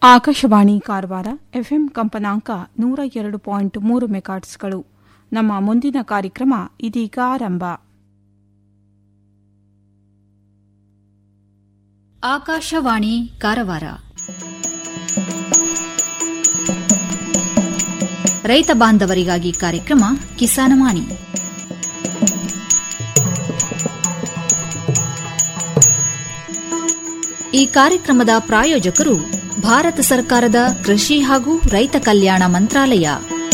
Akashvani Karwar FM ಕಂಪನಾಂಕ ನೂರ ಎರಡು ಪಾಯಿಂಟ್ ಮೂರು ಮೆಗಾಟ್ಸ್ಗಳು ನಮ್ಮ ಮುಂದಿನ ಕಾರ್ಯಕ್ರಮ ಇದೀಗ ಆರಂಭ ಆಕಾಶವಾಣಿ ಕಾರವಾರ ರೈತ ಬಾಂಧವರಿಗಾಗಿ ಕಾರ್ಯಕ್ರಮ ಕಿಸಾನವಾಣಿ ಈ ಕಾರ್ಯಕ್ರಮದ ಪ್ರಾಯೋಜಕರು ಭಾರತ ಸರ್ಕಾರದ ಕೃಷಿ ಹಾಗೂ ರೈತ ಕಲ್ಯಾಣ ಮಂತ್ರಾಲಯ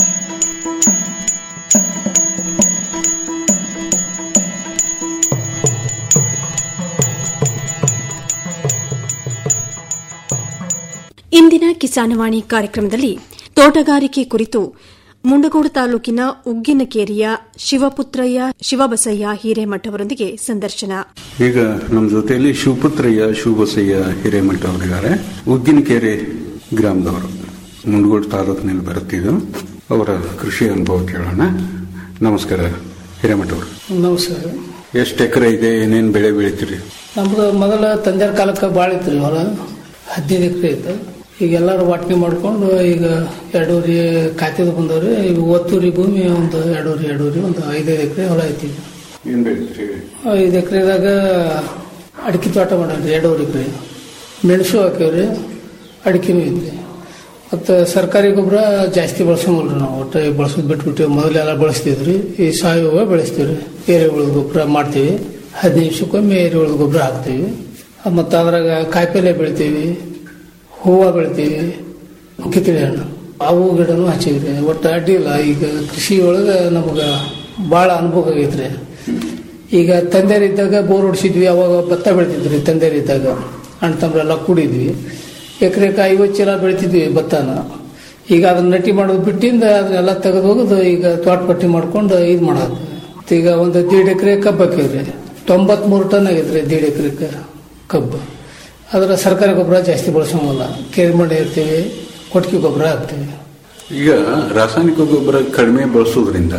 ಇಂದಿನ ಕಿಸಾನವಾಣಿ ಕಾರ್ಯಕ್ರಮದಲ್ಲಿ ತೋಟಗಾರಿಕೆ ಕುರಿತು ಮುಂಡಗೋಡು ತಾಲೂಕಿನ ಉಗ್ಗಿನಕೇರಿಯ ಶಿವಪುತ್ರಯ್ಯ ಶಿವಬಸಯ್ಯ ಹಿರೇಮಠ ಅವರೊಂದಿಗೆ ಸಂದರ್ಶನ ಈಗ ನಮ್ಮ ಜೊತೆಯಲ್ಲಿ ಶಿವಪುತ್ರಯ್ಯ ಶಿವಬಸಯ್ಯ ಹಿರೇಮಠ ಅವರಿದ್ದಾರೆ ಉಗ್ಗಿನಕೆರೆ ಗ್ರಾಮದವರು ಮುಂಡಗೋಡು ತಾಲೂಕಿನಲ್ಲಿ ಬರುತ್ತಿದ್ದು ಅವರ ಕೃಷಿ ಅನುಭವ ಕೇಳೋಣ ನಮಸ್ಕಾರ ಹಿರೇಮಠ ಅವರು ನಮಸ್ಕಾರ ಎಷ್ಟು ಎಕರೆ ಇದೆ ಏನೇನು ಬೆಳೆ ಬೆಳಿತೀರಿ ನಮ್ದು ಮೊದಲ ತಂದೆಯ ಕಾಲಕ್ಕೆ ಭಾಳ ಇತ್ತು ಹೊಲ ಹದಿನೈದು ಎಕರೆ ಇತ್ತು ಈಗ ಎಲ್ಲರೂ ವಾಟ್ನಿ ಮಾಡ್ಕೊಂಡು ಈಗ ಎರಡೂವರೆ ಖಾತೆದ ಬಂದವ್ರಿ ಈಗ ಒತ್ತೂರಿ ಭೂಮಿ ಒಂದು ಎರಡೂವರೆ ಎರಡೂವರೆ ಒಂದು ಐದೈದು ಎಕರೆ ಹೊಲ ಐತಿ ಈಗ. ಏನು ಬೆಳಿತೀರಿ ಐದು ಎಕರೆದಾಗ ಅಡಿಕೆ ತೋಟ ಮಾಡವ್ರಿ ಎರಡೂವರೆ ಎಕರೆ ಮೆಣಸು ಹಾಕ್ಯವ್ರಿ ಅಡಿಕೆನೂ ಐತ್ರಿ ಮತ್ತು ಸರ್ಕಾರಿ ಗೊಬ್ಬರ ಜಾಸ್ತಿ ಬಳಸಂಗಿಲ್ರಿ ನಾವು ಒಟ್ಟು ಬಳಸೋದು ಬಿಟ್ಬಿಟ್ಟು ಮೊದಲೆಲ್ಲ ಬಳಸ್ತಿದ್ರಿ ಈ ಸಾವಯವ ಬೆಳೆಸ್ತೀವಿ ಎರೆಹುಳದ ಗೊಬ್ಬರ ಮಾಡ್ತೀವಿ ಹದಿನೈದು ನಿಮಿಷಕ್ಕೊಮ್ಮೆ ಎರೆಹುಳದ ಗೊಬ್ಬರ ಹಾಕ್ತೀವಿ ಮತ್ತು ಅದ್ರಾಗ ಕಾಯಿಪಲ್ಯ ಬೆಳಿತೀವಿ ಹೂವು ಬೆಳಿತೀವಿ ಕಿತ್ತಳೆ ಹಣ್ಣು ಅವು ಗಿಡನೂ ಹಚ್ಚಿದ್ರಿ ಒಟ್ಟು ಅಡ್ಡಿ ಇಲ್ಲ ಈಗ ಕೃಷಿ ಒಳಗೆ ನಮಗೆ ಭಾಳ ಅನುಭವ ಆಗೈತ್ರಿ ಈಗ ತಂದೆಯರಿದ್ದಾಗ ಬೋರ್ ಹೊಡಿಸಿದ್ವಿ ಅವಾಗ ಭತ್ತ ಬೆಳಿತಿದ್ವಿ ತಂದೆಯರಿದ್ದಾಗ ಅಣ್ಣ ತಮ್ಮರೆಲ್ಲ ಕೂಡಿದ್ವಿ ಎಕರೆಕ ಐವತ್ತು ಚೀಲ ಬೆಳಿತಿದ್ವಿ ಭತ್ತನ ಈಗ ಅದನ್ನ ನಟಿ ಮಾಡೋದು ಬಿಟ್ಟಿಂದ ಅದನ್ನೆಲ್ಲ ತೆಗೆದು ಹೋಗೋದು ಈಗ ತೋಟ ಪಟ್ಟಿ ಮಾಡ್ಕೊಂಡು ಇದು ಮಾಡೋದು ಮತ್ತೆ ಈಗ ಒಂದು ದೀಡ್ ಎಕರೆ ಕಬ್ಬು ಹಾಕಿವ್ರಿ ತೊಂಬತ್ಮೂರು ಟನ್ ಆಗೈತ್ರಿ ದೀಡ್ ಎಕರೆಗೆ ಕಬ್ಬು ಅದರ ಸರ್ಕಾರಿ ಗೊಬ್ಬರ ಜಾಸ್ತಿ ಬಳಸೋಂಗಿಲ್ಲ ಕೇರಿ ಮಣ್ಣು ಇರ್ತೀವಿ ಕೊಟ್ಟಿಗೆ ಗೊಬ್ಬರ ಹಾಕ್ತೀವಿ ಈಗ ರಾಸಾಯನಿಕ ಗೊಬ್ಬರ ಕಡಿಮೆ ಬಳಸೋದ್ರಿಂದ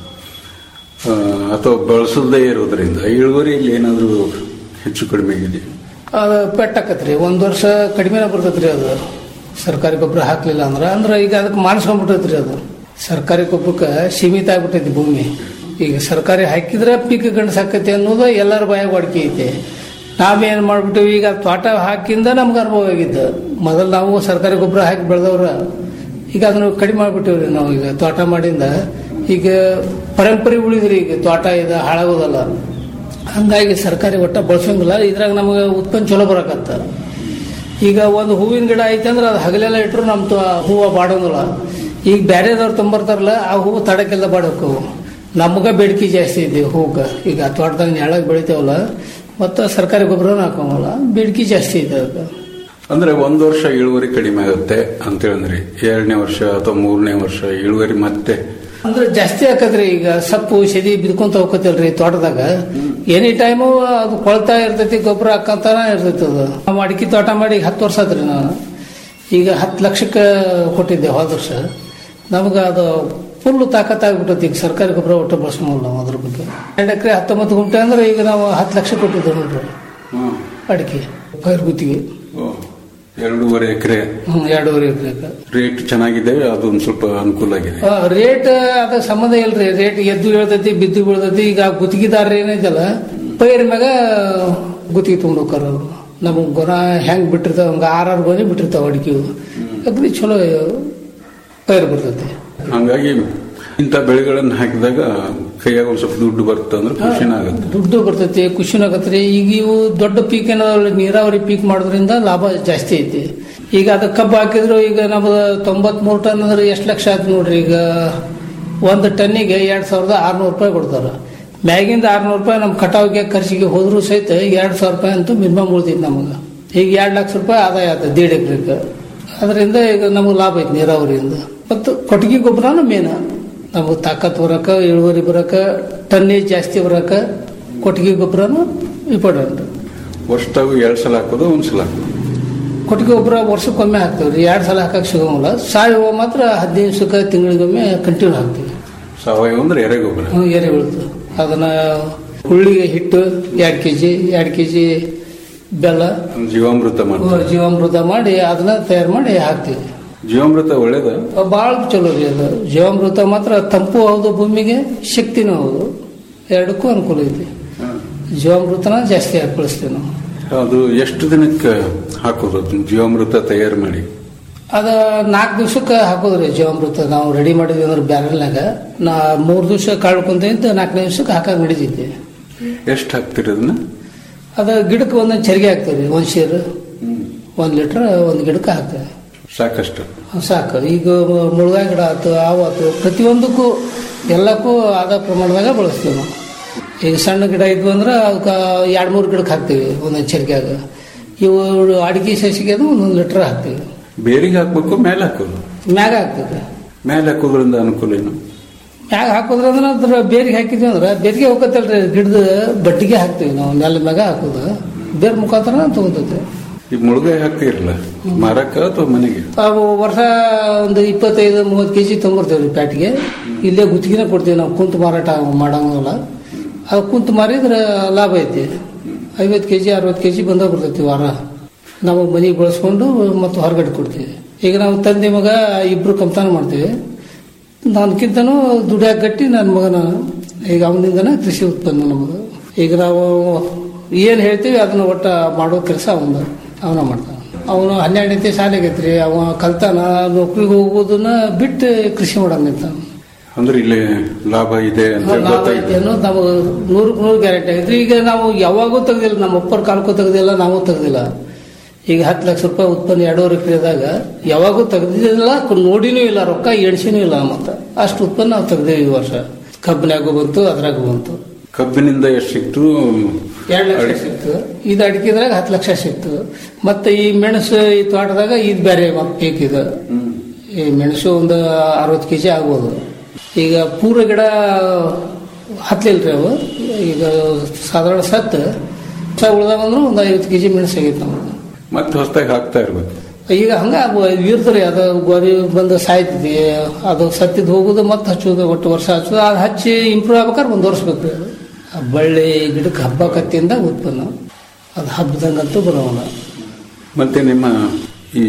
ಆ, ಅಥವಾ ಬಳಸದೇ ಇರೋದ್ರಿಂದ ಇಳುವರಿಯಲ್ಲಿ ಏನಾದರೂ ಹೆಚ್ಚು ಕಡಿಮೆ ಆಗಿದೆ ಅದು ಪೆಟ್ಟಾಕತ್ರಿ ಒಂದು ವರ್ಷ ಕಡಿಮೆನೇ ಬರ್ತೈತ್ರಿ ಅದು ಸರ್ಕಾರಿ ಗೊಬ್ಬರ ಹಾಕ್ಲಿಲ್ಲ ಅಂದ್ರೆ ಅಂದ್ರೆ ಈಗ ಅದಕ್ಕೆ ಮಾನಿಸ್ಕೊಂಡ್ಬಿಟ್ಟೈತ್ರಿ ಅದು ಸರ್ಕಾರಿ ಗೊಬ್ಬರಕ್ಕೆ ಸೀಮಿತ ಆಗ್ಬಿಟ್ಟೈತಿ ಭೂಮಿ ಈಗ ಸರ್ಕಾರಿ ಹಾಕಿದ್ರೆ ಪೀಕ್ ಗಂಡು ಸಾಕೈತಿ ಅನ್ನೋದು ಎಲ್ಲರ ಬಾಯಾಗ ಅಡಿಕೆ ಐತಿ ನಾವೇನು ಮಾಡ್ಬಿಟ್ಟಿವಿ ಈಗ ತೋಟ ಹಾಕಿಂದ ನಮ್ಗೆ ಅನುಭವ ಆಗಿದ್ದು ಮೊದಲು ನಾವು ಸರ್ಕಾರಿ ಗೊಬ್ಬರ ಹಾಕಿ ಬೆಳೆದವ್ರ ಈಗ ಅದನ್ನು ಕಡಿಮೆ ಮಾಡ್ಬಿಟ್ಟಿವ್ರಿ ನಾವು ಈಗ ತೋಟ ಮಾಡಿಂದ ಈಗ ಪರಂಪರೆ ಉಳಿದ್ರಿ ಈಗ ತೋಟ ಇದು ಹಾಳಾಗೋದಲ್ಲ ಹಂಗಾಗಿ ಸರ್ಕಾರಿ ಒಟ್ಟ ಬಳಸಂಗಿಲ್ಲ ಇದ್ರಾಗ ನಮಗೆ ಉತ್ಪನ್ನ ಚಲೋ ಬರಕತ್ತ ಈಗ ಒಂದು ಹೂವಿನ ಗಿಡ ಐತೆ ಅಂದ್ರೆ ಅದು ಹಗಲೆಲ್ಲ ಇಟ್ಟರು ನಮ್ಮ ತ- ಹೂವು ಬಾಡೋಂಗಿಲ್ಲ ಈಗ ಬೇರೆದವ್ರು ತೊಂಬರ್ತಾರಲ್ಲ ಆ ಹೂವು ತಡಕ್ಕೆಲ್ಲ ಬಾಡಬೇಕು ನಮ್ಗ ಬೇಡಿಕೆ ಜಾಸ್ತಿ ಇದೆ ಹೂಗ ಈಗ ತೋಟದಾಗ ನೆಳಗ್ ಬೆಳಿತೇವಲ್ಲ ಮತ್ತು ಸರ್ಕಾರಿ ಗೊಬ್ಬರನೂ ಹಾಕೋಂಗಲ್ಲ ಬೇಡಿಕೆ ಜಾಸ್ತಿ ಇದೆ ಅದಕ್ಕೆ ಅಂದ್ರೆ ಒಂದು ವರ್ಷ ಇಳುವರಿ ಕಡಿಮೆ ಆಗುತ್ತೆ ಅಂತ ಹೇಳಿದ್ರಿ ಎರಡನೇ ವರ್ಷ ಅಥವಾ ಮೂರನೇ ವರ್ಷ ಇಳುವರಿ ಮತ್ತೆ ಅಂದ್ರೆ ಜಾಸ್ತಿ ಆಕತ್ರಿ ಈಗ ಸಪ್ಪು ಸೆದಿ ಬಿದ್ಕೊಂತ ಹೋಗತ್ತಲ್ರಿ ತೋಟದಾಗ ಎನಿ ಟೈಮು ಅದು ಕೊಳ್ತಾ ಇರ್ತೈತಿ ಗೊಬ್ಬರ ಹಾಕಂತಾನ ಇರ್ತೈತಿ ಅದು ನಾವು ಅಡಿಕೆ ತೋಟ ಮಾಡಿ ಈಗ ಹತ್ತು ವರ್ಷ ಆತ್ರಿ ನಾನು ಈಗ ಹತ್ತು ಲಕ್ಷಕ್ಕೆ ಕೊಟ್ಟಿದ್ದೆ ಹೋದ ವರ್ಷ ನಮ್ಗೆ ಅದು ಫುಲ್ ತಾಕತ್ ಆಗ್ಬಿಟ್ಟೈತಿ ಈಗ ಸರ್ಕಾರಿ ಗೊಬ್ಬರ ಒಟ್ಟು ಬಳಸ್ಕೊಂಬಲ್ಲ ನಾವು ಅದ್ರ ಬಗ್ಗೆ ಎರಡು ಎಕರೆ ಹತ್ತೊಂಬತ್ತು ಗುಂಟೆ ಅಂದ್ರೆ ಈಗ ನಾವು ಹತ್ತು ಲಕ್ಷ ಕೊಟ್ಟಿದ್ದೇವೆ ನೋಡ್ರಿ ಅಡಿಕೆ ಪೈರ್ ಗುತ್ತಿಗೆ ಎರಡೂವರೆ ಎಕರೆ ಹ್ಮ್ ಎರಡೂವರೆ ಎಕರೆ ರೇಟ್ ಚೆನ್ನಾಗಿದೆ ಅದೊಂದು ಸ್ವಲ್ಪ ಅನುಕೂಲ ಆಗಿದೆ ಆ, ರೇಟ್ ಅದ ಸಂಬಂಧ ಇಲ್ರಿ ರೇಟ್ ಎದ್ದು ಬೀಳ್ತೈತಿ ಬಿದ್ದು ಬೀಳ್ತೈತಿ ಈಗ ಗುತ್ತಿಗೆದಾರ ಏನೈತಲ್ಲ ಪೈರ್ ಮ್ಯಾಗ ಗುತ್ತಿಗೆ ತಗೊಂಡು ಹೋಗ್ತಾರ ಅವ್ರು ನಮಗ್ ಗೊನ ಹೆಂಗ್ ಬಿಟ್ಟಿರ್ತಾವ ಹಂಗ ಆರಾರು ಗೊನೆ ಬಿಟ್ಟಿರ್ತಾವ ಅಡಿಕೆ ಅಗ್ದಿ ಚಲೋ ಪೈರ್ ಬರ್ತೈತಿ ಹಂಗಾಗಿ ಇಂಥ ಬೆಳೆಗಳನ್ನು ಹಾಕಿದಾಗ ಕೈಯಾಗ ಒಂದ್ ಸ್ವಲ್ಪ ದುಡ್ಡು ಬರುತ್ತೆ ಅಂದ್ರೆ ಖುಷಿನ ಆಗುತ್ತೆ ದುಡ್ಡು ಬರ್ತೈತಿ ಖುಷಿನೂ ಆಗತ್ರಿ ಈಗ ಇವು ದೊಡ್ಡ ಪೀಕ್ ಏನಾದ್ರು ನೀರಾವರಿ ಪೀಕ್ ಮಾಡೋದ್ರಿಂದ ಲಾಭ ಜಾಸ್ತಿ ಐತಿ ಈಗ ಅದ ಕಬ್ಬು ಹಾಕಿದ್ರು ಈಗ ನಮ್ದು ತೊಂಬತ್ಮೂರು ಟನ್ ಅಂದ್ರೆ ಎಷ್ಟು ಲಕ್ಷ ಆಯ್ತು ನೋಡ್ರಿ ಈಗ ಒಂದು ಟನ್ನಿಗೆ ಎರಡ್ ಸಾವಿರದ ಆರ್ನೂರು ರೂಪಾಯಿ ಕೊಡ್ತಾರ ಮ್ಯಾಗಿಂದ ಆರ್ನೂರು ರೂಪಾಯಿ ನಮ್ಮ ಕಟಾವಿಗೆ ಖರ್ಚಿಗೆ ಹೋದ್ರು ಸಹಿತ ಎರಡ್ ಸಾವಿರ ರೂಪಾಯಿ ಅಂತೂ ಮಿನಿಮಮ್ ಉಳಿತೈತಿ ನಮಗೆ ಈಗ ಎರಡು ಲಕ್ಷ ರೂಪಾಯಿ ಆದಾಯ ಆಯ್ತು ದೀಡ್ ಎಕರೆಗೆ ಅದರಿಂದ ಈಗ ನಮಗೆ ಲಾಭ ಐತಿ ನೀರಾವರಿಯಿಂದ ಮತ್ತು ಕೊಟ್ಟಿಗೆ ಗೊಬ್ಬರನೂ ಮೇನ ನಮಗೆ ತಾಕತ್ ಬರಕ ಇಳುವರಿ ಬರಕ ಟನ್ನೇಜ್ ಜಾಸ್ತಿ ಬರಕ ಕೊಟ್ಟಿಗೆ ಗೊಬ್ಬರನು ಇಂಪಾರ್ಟೆಂಟ್ ವರ್ಷದಾಗ ಎರಡ್ ಸಲ ಹಾಕೋದು ಒಂದ್ ಸಲ ಹಾಕೋದು ಕೊಟ್ಟಿಗೆ ಗೊಬ್ಬರ ವರ್ಷಕ್ಕೊಮ್ಮೆ ಹಾಕ್ತೇವ್ರಿ ಎರಡು ಸಲ ಹಾಕಕ್ಕೆ ಸಿಗೋಂಗಿಲ್ಲ ಸಾವಯವ ಮಾತ್ರ ಹದಿನೈದು ದಿವಸಕ್ಕೆ ತಿಂಗಳಿಗೊಮ್ಮೆ ಕಂಟಿನ್ಯೂ ಹಾಕ್ತೀವಿ ಸಾವಯವ ಅಂದ್ರೆ ಎರೆಗೊಬ್ಬರ ಹ್ಮ್, ಎರೆ ಬೀಳ್ತು ಅದನ್ನ ಹುಳ್ಳಿಗೆ ಹಿಟ್ಟು ಎರಡು ಕೆ ಜಿ ಎರಡು ಕೆ ಜಿ ಬೆಲ್ಲ ಜೀವಾಮೃತ ಮಾಡ್ತಾರೆ ಜೀವಾಮೃತ ಮಾಡಿ ಅದನ್ನ ತಯಾರು ಮಾಡಿ ಹಾಕ್ತೀವಿ ಜೀವಾಮೃತ ಒಳ್ಳೇದ ಭಾಳ ಚಲೋ ರೀ ಅದು ಜೀವಾಮೃತ ಮಾತ್ರ ತಂಪು ಹೌದು ಭೂಮಿಗೆ ಶಕ್ತಿನೂ ಹೌದು ಎರಡಕ್ಕೂ ಅನುಕೂಲ ಐತಿ ಜೀವಾಮೃತನ ಜಾಸ್ತಿ ಹಾಕಿ ಬಳಸ್ತೀವಿ ನಾವು ಅದು ಎಷ್ಟು ದಿನಕ್ಕೆ ಹಾಕೋದು ಅದನ್ನ ಜೀವಾಮೃತ ತಯಾರು ಮಾಡಿ ಅದ ನಾಲ್ಕು ದಿವ್ಸಕ್ಕೆ ಹಾಕೋದ್ರಿ ಜೀವಾಮೃತ ನಾವು ರೆಡಿ ಮಾಡಿದ್ವಿ ಅಂದ್ರೆ ಬ್ಯಾರಲ್ನಾಗ ನಾ ಮೂರು ದಿವಸ ಕಾಳ್ಕೊಂತ ನಾಲ್ಕನೇ ದಿವ್ಸಕ್ಕೆ ಹಾಕಕ್ ನಡೀತೈತಿ ಎಷ್ಟು ಹಾಕ್ತೀರಿ ಅದನ್ನ ಅದ ಗಿಡಕ್ಕೆ ಒಂದೊಂದು ಚರಿಗೆ ಹಾಕ್ತೀವಿ ಒಂದು ಶೇರ್ ಒಂದು ಲೀಟ್ರ್ ಒಂದು ಗಿಡಕ್ಕೆ ಹಾಕ್ತೇವೆ ಸಾಕಷ್ಟು ಸಾಕು ಈಗ ಮುಳುಗಾಯಿ ಗಿಡ ಆಯ್ತು ಆವು ಆಯ್ತು ಪ್ರತಿಯೊಂದಕ್ಕೂ ಎಲ್ಲಕ್ಕೂ ಆದ ಪ್ರಮಾಣದಾಗ ಬಳಸ್ತೀವಿ ನಾವು ಈಗ ಸಣ್ಣ ಗಿಡ ಇದ್ವು ಅಂದ್ರೆ ಅವಕ್ಕೆ ಎರಡು ಮೂರು ಗಿಡಕ್ಕೆ ಹಾಕ್ತೀವಿ ಒಂದೊಂದು ಚರಿಕೆಯಾಗ ಇವು ಅಡಿಕೆ ಸಸಿಗೆ ಅದು ಒಂದೊಂದು ಲೀಟ್ರ್ ಹಾಕ್ತೀವಿ ಬೇರಿಗೆ ಹಾಕ್ಬೇಕು ಮೇಲೆ ಹಾಕೋದು ಮ್ಯಾಗ ಹಾಕ್ತೀವಿ ಮೇಲೆ ಹಾಕೋದ್ರಿಂದ ಅನುಕೂಲ ಏನು ಮ್ಯಾಗ ಹಾಕೋದ್ರ ಅಂದ್ರೆ ಅದ್ರ ಬೇರಿಗೆ ಹಾಕಿದ್ವಿ ಅಂದ್ರೆ ಬೇರಿಗೆ ಹೋಗತ್ತಲ್ರಿ ಗಿಡದ ಬಡ್ಡಿಗೆ ಹಾಕ್ತೀವಿ ನಾವು ನೆಲ ಮ್ಯಾಗ ಹಾಕೋದು ಬೇರೆ ಮುಖಾಂತರ ತಗೋತೈತೆ ಈಗ ಮುಳುಗಾಯಿ ಹಾಕ್ತಿರಲ್ಲ ಮಾರಕ್ಕ ಅಥವಾ ಮನೆಗೆ ಅವು ವರ್ಷ ಒಂದು ಇಪ್ಪತ್ತೈದು ಮೂವತ್ತು ಕೆ ಜಿ ತೊಗೊಂಬರ್ತೇವೆ ರೀ ಪ್ಯಾಟಿಗೆ ಇಲ್ಲೇ ಗುತ್ತಿಗೆನ ಕೊಡ್ತೀವಿ ನಾವು ಕುಂತು ಮಾರಾಟ ಮಾಡಂಗಿಲ್ಲ ಅದು ಕುಂತು ಮಾರಿದ್ರೆ ಲಾಭ ಐತಿ ಐವತ್ತು ಕೆ ಜಿ ಅರವತ್ತು ಕೆ ಜಿ ಬಂದ ಬರ್ತೈತಿ ವಾರ ನಾವು ಮನೆಗೆ ಬಳಸ್ಕೊಂಡು ಮತ್ತು ಹೊರಗಡೆ ಕೊಡ್ತೀವಿ ಈಗ ನಾವು ತಂದೆ ಮಗ ಇಬ್ರು ಕಂತಾನ ಮಾಡ್ತೀವಿ ನನಗಿಂತನೂ ದುಡಿಯಾಕ ಗಟ್ಟಿ ನನ್ನ ಮಗನ ಈಗ ಅವನಿಂದನೇ ಕೃಷಿ ಉತ್ಪನ್ನ ನಮ್ಮದು ಈಗ ನಾವು ಏನು ಹೇಳ್ತೀವಿ ಅದನ್ನ ಒಟ್ಟ ಮಾಡೋ ಕೆಲಸ ಅವನ ಅವನ ಮಾಡ್ತಾನ ಅವನು ಹನ್ನೆರಡನೇ ಶಾಲೆಗೆ ಐತ್ರಿ ಅವ ಕಲ್ತಾನ ನೌಕರಿಗೆ ಹೋಗೋದನ್ನ ಬಿಟ್ಟು ಕೃಷಿ ಮಾಡಂಗ್ ನಿಂತಾನ ಅಂದ್ರೆ ಇಲ್ಲಿ ಲಾಭ ಇದೆ ಅಂತ ಲಾಭ ಐತಿ ಗೊತ್ತಾಯ್ತು ಅನ್ನೋದು ನಮಗೆ ನೂರಕ್ಕೆ ನೂರು ಗ್ಯಾರಂಟಿ ಆಗೈತ್ರಿ ಈಗ ನಾವು ಯಾವಾಗೂ ತೆಗ್ದಿಲ್ಲ ನಮ್ಮ ಅಪ್ಪರ ಕಾಲಕ್ಕೂ ತೆಗ್ದಿಲ್ಲ ನಾವು ತೆಗ್ದಿಲ್ಲ ಈಗ ಹತ್ತು ಲಕ್ಷ ರೂಪಾಯಿ ಉತ್ಪನ್ನ ಎರಡೂವರೆ ಎಕರೆದಾಗ ಯಾವಾಗೂ ತೆಗ್ದಿಲ್ಲ ನೋಡಿನೂ ಇಲ್ಲ ರೊಕ್ಕ ಎಣಿಸಿನೂ ಇಲ್ಲ ಮತ್ತೆ ಅಷ್ಟು ಉತ್ಪನ್ನ ನಾವು ತೆಗ್ದೇವಿ ಈ ವರ್ಷ ಕಬ್ಬಿನಾಗೂ ಬಂತು ಅದ್ರಾಗೂ ಬಂತು ಕಬ್ಬಿನಿಂದ ಎಷ್ಟು ಸಿಕ್ತು ಎರಡು ಲಕ್ಷ ಸಿಕ್ತು ಇದು ಅಡಿಕೆದ್ರಾಗ ಹತ್ತು ಲಕ್ಷ ಸಿಕ್ತು ಮತ್ತೆ ಈ ಮೆಣಸು ಈ ತೋಟದಾಗ ಇದು ಬೇರೆ ಮತ್ತೆ ಪೀಕ್ ಇದು ಈ ಮೆಣಸು ಒಂದು ಅರವತ್ತು ಕೆ ಜಿ ಆಗ್ಬೋದು ಈಗ ಪೂರ ಗಿಡ ಹತ್ತಲಿಲ್ರಿ ಅವು ಈಗ ಸಾಧಾರಣ ಸತ್ತು ಹೊಸ ಉಳ್ದಾವ ಅಂದ್ರೆ ಒಂದು ಐವತ್ತು ಕೆ ಜಿ ಮೆಣಸು ಆಗೈತೆ ನಮ್ದು ಮತ್ತೆ ಹೊಸದಾಗಿ ಹಾಕ್ತಾ ಇರ್ಬೇಕು ಈಗ ಹಂಗ ಇರ್ತರಿ ಅದು ಗೋರಿ ಬಂದು ಸಾಯ್ತೈತಿ ಅದು ಸತ್ತಿದ್ ಹೋಗುದು ಮತ್ತೆ ಹಚ್ಚೋದು ಒಟ್ಟು ವರ್ಷ ಹಚ್ಚೋದು ಅದು ಹಚ್ಚಿ ಇಂಪ್ರೂವ್ ಆಗ್ಬೇಕಾದ್ರೆ ಒಂದು ವರ್ಷ ಬೇಕು ಅದು ಆ ಬಳ್ಳಿ ಗಿಡಕ್ಕೆ ಹಬ್ಬ ಕತ್ತಿಯಿಂದ ಉತ್ಪನ್ನ ಅದು ಹಬ್ಬದಂಗಂತೂ ಬರೋಲ್ಲ ಮತ್ತೆ ನಿಮ್ಮ ಈ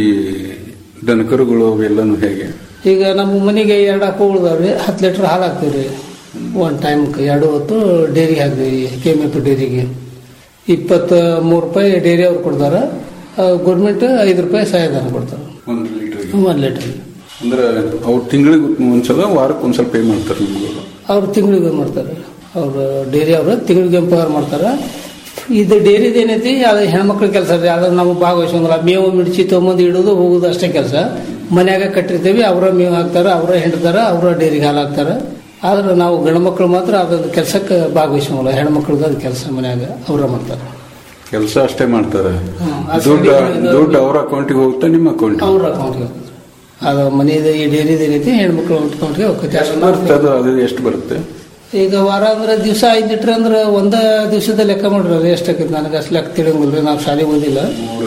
ದನಕರುಗಳು ಅವೆಲ್ಲನೂ ಹೇಗೆ ಈಗ ನಮ್ಮ ಮನೆಗೆ ಎರಡು ಹಾಕೋ ಉಳ್ದಾವ್ರಿ ಹತ್ತು ಲೀಟ್ರ್ ಹಾಲು ಹಾಕ್ತೀವಿ ರೀ ಒನ್ ಟೈಮ್ಗೆ ಎರಡು ಹೊತ್ತು ಡೈರಿಗೆ ಹಾಕ್ತೀವಿ ಕೆ ಎಮ್ ಎಫ್ ಡೈರಿಗೆ ಇಪ್ಪತ್ತ ಮೂರು ರೂಪಾಯಿ ಡೈರಿ ಅವ್ರು ಕೊಡ್ತಾರೆ ಗೌರ್ಮೆಂಟ್ ಐದು ರೂಪಾಯಿ ಸಹಾಯಧನ ಕೊಡ್ತಾರೆ ಒಂದು ಲೀಟರ್ಗೆ ಒಂದು ಲೀಟ್ರ್ ಅಂದ್ರೆ ಅವ್ರು ತಿಂಗಳಿಗೆ ಒಂದ್ಸಲ ವಾರಕ್ಕೆ ಒಂದ್ಸಲ ಪೇ ಮಾಡ್ತಾರೆ ನಿಮ್ಗೆ ಅವ್ರು ತಿಂಗಳಿಗೆ ಮಾಡ್ತಾರೆ ಅವ್ರು ಡೈರಿ ಅವರು ತಿಂಗಳಿಗೆ ಪಗಾರ ಮಾಡ್ತಾರೆ ಇದು ಡೈರಿದು ಏನೈತಿ ಅದು ಹೆಣ್ಮಕ್ಳ ಕೆಲಸ ರೀ ಅದು ನಾವು ಭಾಗವಹಿಸಂಗಿಲ್ಲ ಮೇವು ಮಿಡ್ಚಿ ತೊಗೊಂಬಂದು ಇಡೋದು ಹೋಗೋದು ಅಷ್ಟೇ ಕೆಲಸ ಮನ್ಯಾಗ ಕಟ್ಟಿರ್ತೀವಿ ಅವರ ಮೇವು ಹಾಕ್ತಾರೆ ಅವರ ಹಿಂಡ್ತಾರೆ ಅವರ ಡೈರಿಗೆ ಹಾಲು ಹಾಕ್ತಾರೆ ಆದ್ರೆ ನಾವು ಗಂಡು ಮಕ್ಕಳು ಮಾತ್ರ ಅದೊಂದು ಕೆಲಸಕ್ಕೆ ಭಾಗವಹಿಸಂಗಿಲ್ಲ ಹೆಣ್ಮಕ್ಳದ್ದು ಅದು ಕೆಲಸ ಮನ್ಯಾಗ ಅವರ ಮಾಡ್ತಾರೆ ಕೆಲಸ ಅಷ್ಟೇ ಮಾಡ್ತಾರೆ ಹ್ಮ್. ಆ ದುಡ್ಡು ಸೈಡಿಗೆ ದುಡ್ಡು ಅವ್ರ ಅಕೌಂಟಿಗೆ ಹೋಗುತ್ತೆ ನಿಮ್ಮ ಅಕೌಂಟ್ ಅವ್ರ ಅಕೌಂಟ್ಗೆ ಅದು ಮನೆಯದು ಈ ಡೈರಿದು ಏನೈತಿ ಹೆಣ್ಮಕ್ಳು ಅಕೌಂಟ್ಗೆ ಎಷ್ಟು ಬರುತ್ತೆ ಹೋಗ್ತೈತೆ ಅದು ಅದು ಎಷ್ಟು ಬರುತ್ತೆ ಈಗ ವಾರ ಅಂದ್ರೆ ದಿವಸ ಐದು ಲೀಟ್ರ್ ಅಂದ್ರೆ ಒಂದ ದಿವಸದ ಲೆಕ್ಕ ಮಾಡ್ರಿ ಎಷ್ಟಾಕೈತಿ ನನಗೆ ಅಷ್ಟು ಲೆಕ್ಕ ತಿಳಿಯಂಗಿಲ್ಲ ರೀ ನಾವು ಶಾಲೆಗೆ ಓದಿಲ್ಲ ಮೂರು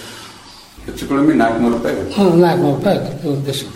ಹೆಚ್ಚು ಕಡಿಮೆ ನಾಲ್ಕುನೂರು ರೂಪಾಯಿ ಆಗುತ್ತೆ. ಹ್ಞೂ ನಾಲ್ಕುನೂರು ರೂಪಾಯಿ ಆಕೈತಿ ಒಂದು ದಿವಸಕ್ಕೆ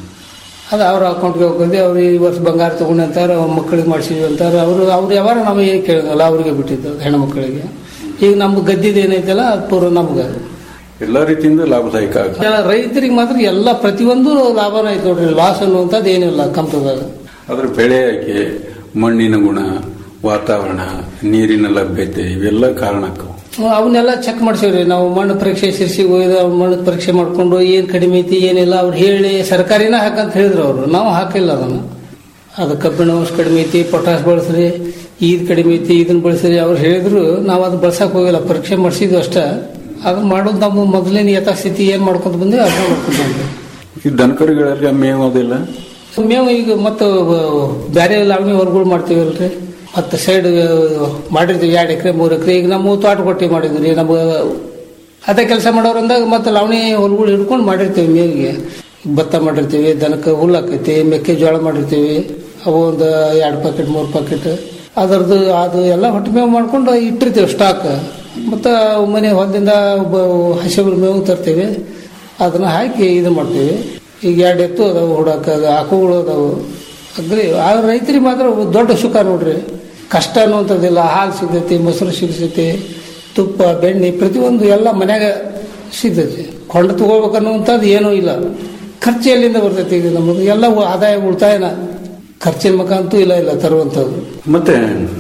ಅದು ಅವ್ರ ಅಕೌಂಟ್ಗೆ ಹೋಗೋದು ಅವ್ರು ಈ ವರ್ಷ ಬಂಗಾರ ತೊಗೊಂಡು ಅಂತಾರೆ ಅವ್ರ ಮಕ್ಕಳಿಗೆ ಮಾಡಿಸಿದ್ವಿ ಅಂತಾರೆ ಅವರು ಅವ್ರು ಯಾವಾರ ನಾವು ಏನು ಕೇಳಿದಲ್ಲ ಅವರಿಗೆ ಬಿಟ್ಟಿದ್ದು ಹೆಣ್ಮಕ್ಳಿಗೆ ಈಗ ನಮ್ಮ ಗದ್ದಿದ್ದು ಏನೈತಲ್ಲ ಅದು ಪೂರ ನಮ್ಗೆ ಅದು. ಎಲ್ಲಾ ರೀತಿಯಿಂದ ಲಾಭದಾಯಕ ಆಗುತ್ತೆ ಎಲ್ಲ ರೈತರಿಗೆ ಮಾತ್ರ ಎಲ್ಲ ಪ್ರತಿಯೊಂದು ಲಾಭನ ಐತೆ ನೋಡ್ರಿ ಲಾಸ್ ಅನ್ನುವಂಥದ್ದು ಏನಿಲ್ಲ ಕಂಪದಾಗ ಅದ್ರ ಬೆಳೆ ಆಯ್ಕೆ ಮಣ್ಣಿನ ಗುಣ ವಾತಾವರಣ ನೀರಿನ ಲಭ್ಯತೆ ಇವೆಲ್ಲ ಕಾರಣಕ್ಕವು ಅವನ್ನೆಲ್ಲ ಚೆಕ್ ಮಾಡ್ಸೇವ್ರಿ ನಾವು ಮಣ್ಣು ಪರೀಕ್ಷೆ ಶಿರ್ಸಿ ಹೋಯ್ದು ಅವ್ರ ಮಣ್ಣು ಪರೀಕ್ಷೆ ಮಾಡ್ಕೊಂಡು ಏನ್ ಕಡಿಮೆ ಐತಿ ಏನಿಲ್ಲ ಅವ್ರು ಹೇಳಿ ಸರ್ಕಾರಿನ ಹಾಕಂತ ಹೇಳಿದ್ರು ಅವರು ನಾವು ಹಾಕಿಲ್ಲ ಅದನ್ನ ಅದು ಕಬ್ಬಿಣ ಅಂಶ ಕಡಿಮೆ ಐತಿ ಪೊಟಾಸ್ ಬಳಸ್ರಿ ಈದ್ ಕಡಿಮೆ ಐತಿ ಇದನ್ನ ಬಳಸ್ರಿ ಅವ್ರು ಹೇಳಿದ್ರು ನಾವು ಅದು ಬಳಸಕ್ ಹೋಗಿಲ್ಲ ಪರೀಕ್ಷೆ ಮಾಡಿಸಿದ್ವು ಅಷ್ಟ ಅದನ್ನ ಮಾಡೋದು ನಮ್ಮ ಮೊದಲಿನ ಯಥಾಸ್ಥಿತಿ ಏನ್ ಮಾಡ್ಕೊಂತ ಬಂದ್ವಿ ಅದನ್ನ ಮಾಡ್ಕೊಂತ ಬಂದ್ವಿ ಈ ದನಕರುಗಳಿಗೆ ಮೇವು ಅದೆಲ್ಲ ಮೇವು ಈಗ ಮತ್ತು ಬೇರೆ ಲಾವಣಿ ಹೊರಗಳು ಮಾಡ್ತೀವಲ್ರಿ ಮತ್ತು ಸೈಡ್ ಮಾಡಿರ್ತೀವಿ ಎರಡು ಎಕರೆ ಮೂರು ಎಕರೆ ಈಗ ನಮ್ಮ ತೋಟ ಕೊಟ್ಟಿ ಮಾಡಿದ್ವಿ ನಮ್ಗೆ ಅದೇ ಕೆಲಸ ಮಾಡೋರಂದಾಗ ಮತ್ತು ಲಾವಣಿ ಹೊಲಗಳು ಹಿಡ್ಕೊಂಡು ಮಾಡಿರ್ತೀವಿ ಮೇವಿಗೆ ಭತ್ತ ಮಾಡಿರ್ತೀವಿ ದನಕ್ಕೆ ಹುಲ್ಲು ಹಾಕೈತಿ ಮೆಕ್ಕೆಜೋಳ ಮಾಡಿರ್ತೀವಿ ಅವು ಒಂದು ಎರಡು ಪ್ಯಾಕೆಟ್ ಮೂರು ಪ್ಯಾಕೆಟ್ ಅದರದ್ದು ಅದು ಎಲ್ಲ ಹೊಟ್ಟೆ ಮೇವು ಮಾಡ್ಕೊಂಡು ಇಟ್ಟಿರ್ತೀವಿ ಸ್ಟಾಕ್ ಮತ್ತು ಮನೆ ಹೊಲದಿಂದ ಹಸಿರು ಮೇವು ತರ್ತೀವಿ ಅದನ್ನ ಹಾಕಿ ಇದು ಮಾಡ್ತೀವಿ ಈಗ ಎರಡು ಎತ್ತು ಅದಾವು ಹುಡಾಕ ಆಕುಗಳು ಅದಾವು ಅಗ್ರಿ ಆ ರೈತರಿಗೆ ಮಾತ್ರ ದೊಡ್ಡ ಸುಖ ನೋಡ್ರಿ ಕಷ್ಟ ಅನ್ನುವಂಥದ್ದಿಲ್ಲ ಹಾಲು ಸಿಗ್ತೈತಿ ಮೊಸರು ಸಿಗ್ತೈತಿ ತುಪ್ಪ ಬೆಣ್ಣೆ ಪ್ರತಿಯೊಂದು ಎಲ್ಲ ಮನ್ಯಾಗ ಸಿಗ್ತೈತಿ ಕೊಂಡು ತಗೋಬೇಕನ್ನುವಂಥದ್ದು ಏನೂ ಇಲ್ಲ ಖರ್ಚು ಎಲ್ಲಿಂದ ಬರ್ತೈತಿ ಈಗ ನಮ್ಮದು ಎಲ್ಲ ಉ- ಆದಾಯ ಉಳಿತಾಯನ ಖರ್ಚಿನ ಮಕ ಅಂತೂ ಇಲ್ಲ ಇಲ್ಲ ತರುವಂಥದ್ದು ಮತ್ತೆ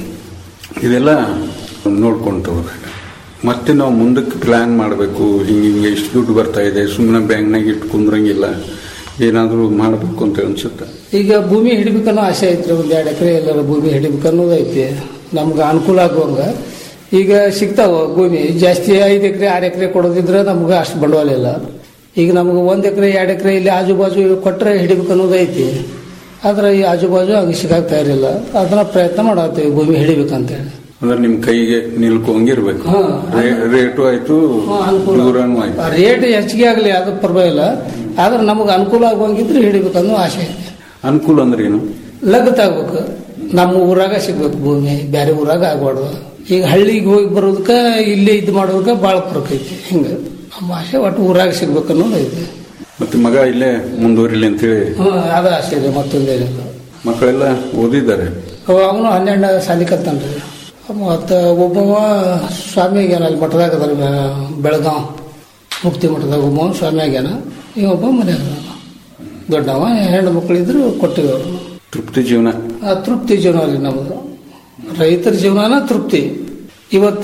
ಇದೆಲ್ಲ ನೋಡ್ಕೊಂತ ಹೋದಾಗ ಮತ್ತೆ ನಾವು ಮುಂದಕ್ಕೆ ಪ್ಲಾನ್ ಮಾಡಬೇಕು ಹಿಂಗೆ ಹಿಂಗೆ ಇಷ್ಟು ದುಡ್ಡು ಬರ್ತಾ ಇದೆ ಸುಮ್ಮನೆ ಬ್ಯಾಂಕ್ನಾಗ ಇಟ್ಟು ಕುಂದ್ರಂಗಿಲ್ಲ ಏನಾದರೂ ಮಾಡಬೇಕು ಅಂತ ಅನ್ಸುತ್ತೆ ಈಗ ಭೂಮಿ ಹಿಡಿಬೇಕನ್ನೋ ಆಸೆ ಐತ್ರಿ ಒಂದು ಎರಡು ಎಕರೆ ಎಲ್ಲರ ಭೂಮಿ ಹಿಡಿಬೇಕನ್ನೋದು ಐತಿ ನಮ್ಗೆ ಅನುಕೂಲ ಆಗುವಂಗ ಈಗ ಸಿಗ್ತಾವ ಭೂಮಿ ಜಾಸ್ತಿ ಐದು ಎಕರೆ ಆರು ಎಕರೆ ಕೊಡೋದಿದ್ರೆ ನಮ್ಗೆ ಅಷ್ಟು ಬಂಡವಾಳ ಇಲ್ಲ ಈಗ ನಮ್ಗೆ ಒಂದು ಎಕರೆ ಎರಡು ಎಕರೆ ಇಲ್ಲಿ ಆಜು ಬಾಜು ಕೊಟ್ಟರೆ ಹಿಡಿಬೇಕು ಅನ್ನೋದು ಐತಿ ಆದ್ರೆ ಈ ಆಜು ಬಾಜು ಹಂಗೆ ಸಿಗಾಕ್ ತಯಾರಿಲ್ಲ ಅದನ್ನ ಪ್ರಯತ್ನ ಮಾಡತ್ತೀವಿ ಭೂಮಿ ಹಿಡಿಬೇಕಂತೇಳಿ ಅಂದ್ರೆ ನಿಮ್ ಕೈಗೆ ನಿಲ್ಕೊಂಗಿರ್ಬೇಕು ಹಾ. ರೇ- ರೇಟು ಆಯ್ತು ಹಾ, ಅನುಕೂಲ ದೂರನೂ ಆಯ್ತು ರೇಟ್ ಹೆಚ್ಚಿಗೆ ಆಗಲಿ ಅದು ಪರವಾಗಿಲ್ಲ ಆದ್ರೆ ನಮಗೆ ಅನುಕೂಲ ಆಗುವಂಗಿದ್ರೆ ಹಿಡಿಬೇಕನ್ನೋ ಆಸೆ ಐತಿ ಅನುಕೂಲ ಅಂದ್ರೆ ಏನು ಲಗತ್ತಾಗ್ಬೇಕು ನಮ್ಮ ಊರಾಗ ಸಿಗ್ಬೇಕು ಭೂಮಿ ಬೇರೆ ಊರಾಗ ಆಗ್ಬಾರ್ದು ಈಗ ಹಳ್ಳಿಗೆ ಹೋಗಿ ಬರೋದಕ್ಕೆ ಇಲ್ಲೇ ಇದು ಮಾಡೋದಕ್ಕೆ ಭಾಳ ಫರಕ್ ಐತಿ ಹಿಂಗೆ ನಮ್ಮ ಆಸೆ ಒಟ್ಟು ಊರಾಗ ಸಿಗ್ಬೇಕು ಅನ್ನೋದು ಐತಿ ಮತ್ತೆ ಮಗ ಇಲ್ಲೇ ಮುಂದುವರಿಲಿ ಅಂತೇಳಿ ಹ್ಞೂ ಅದ ಆಸೆ ಇದೆ ಮತ್ತೊಂದೇನಿಲ್ಲ ಮಕ್ಕಳೆಲ್ಲ ಓದಿದ್ದಾರೆ ಅವನು ಹನ್ನೆರಡು ಸಾಲಿ ಕಲ್ತಾನ್ರಿ ಮತ್ತು ಒಬ್ಬವ ಸ್ವಾಮಿ ಆಗ್ಯಾನ ಅಲ್ಲಿ ಮಠದಾಗ ಅದಾರ ಬೆಳಗಾವ್ ಮುಕ್ತಿ ಮಠದಾಗ ಒಬ್ಬವ ಸ್ವಾಮಿ ಆಗ್ಯಾನ ಈ ಒಬ್ಬ ಮನ್ಯಾಗ ಅದಾನ. ದೊಡ್ಡವ ಹೆಣ್ಣು ಮಕ್ಕಳಿದ್ರು ಕೊಟ್ಟಿವಿ ಅವ್ರು ತೃಪ್ತಿ ಜೀವನ ಆ ತೃಪ್ತಿ ಜೀವನ ರೀ ನಮ್ಮದು ರೈತರ ಜೀವನನ ತೃಪ್ತಿ ಇವತ್ತ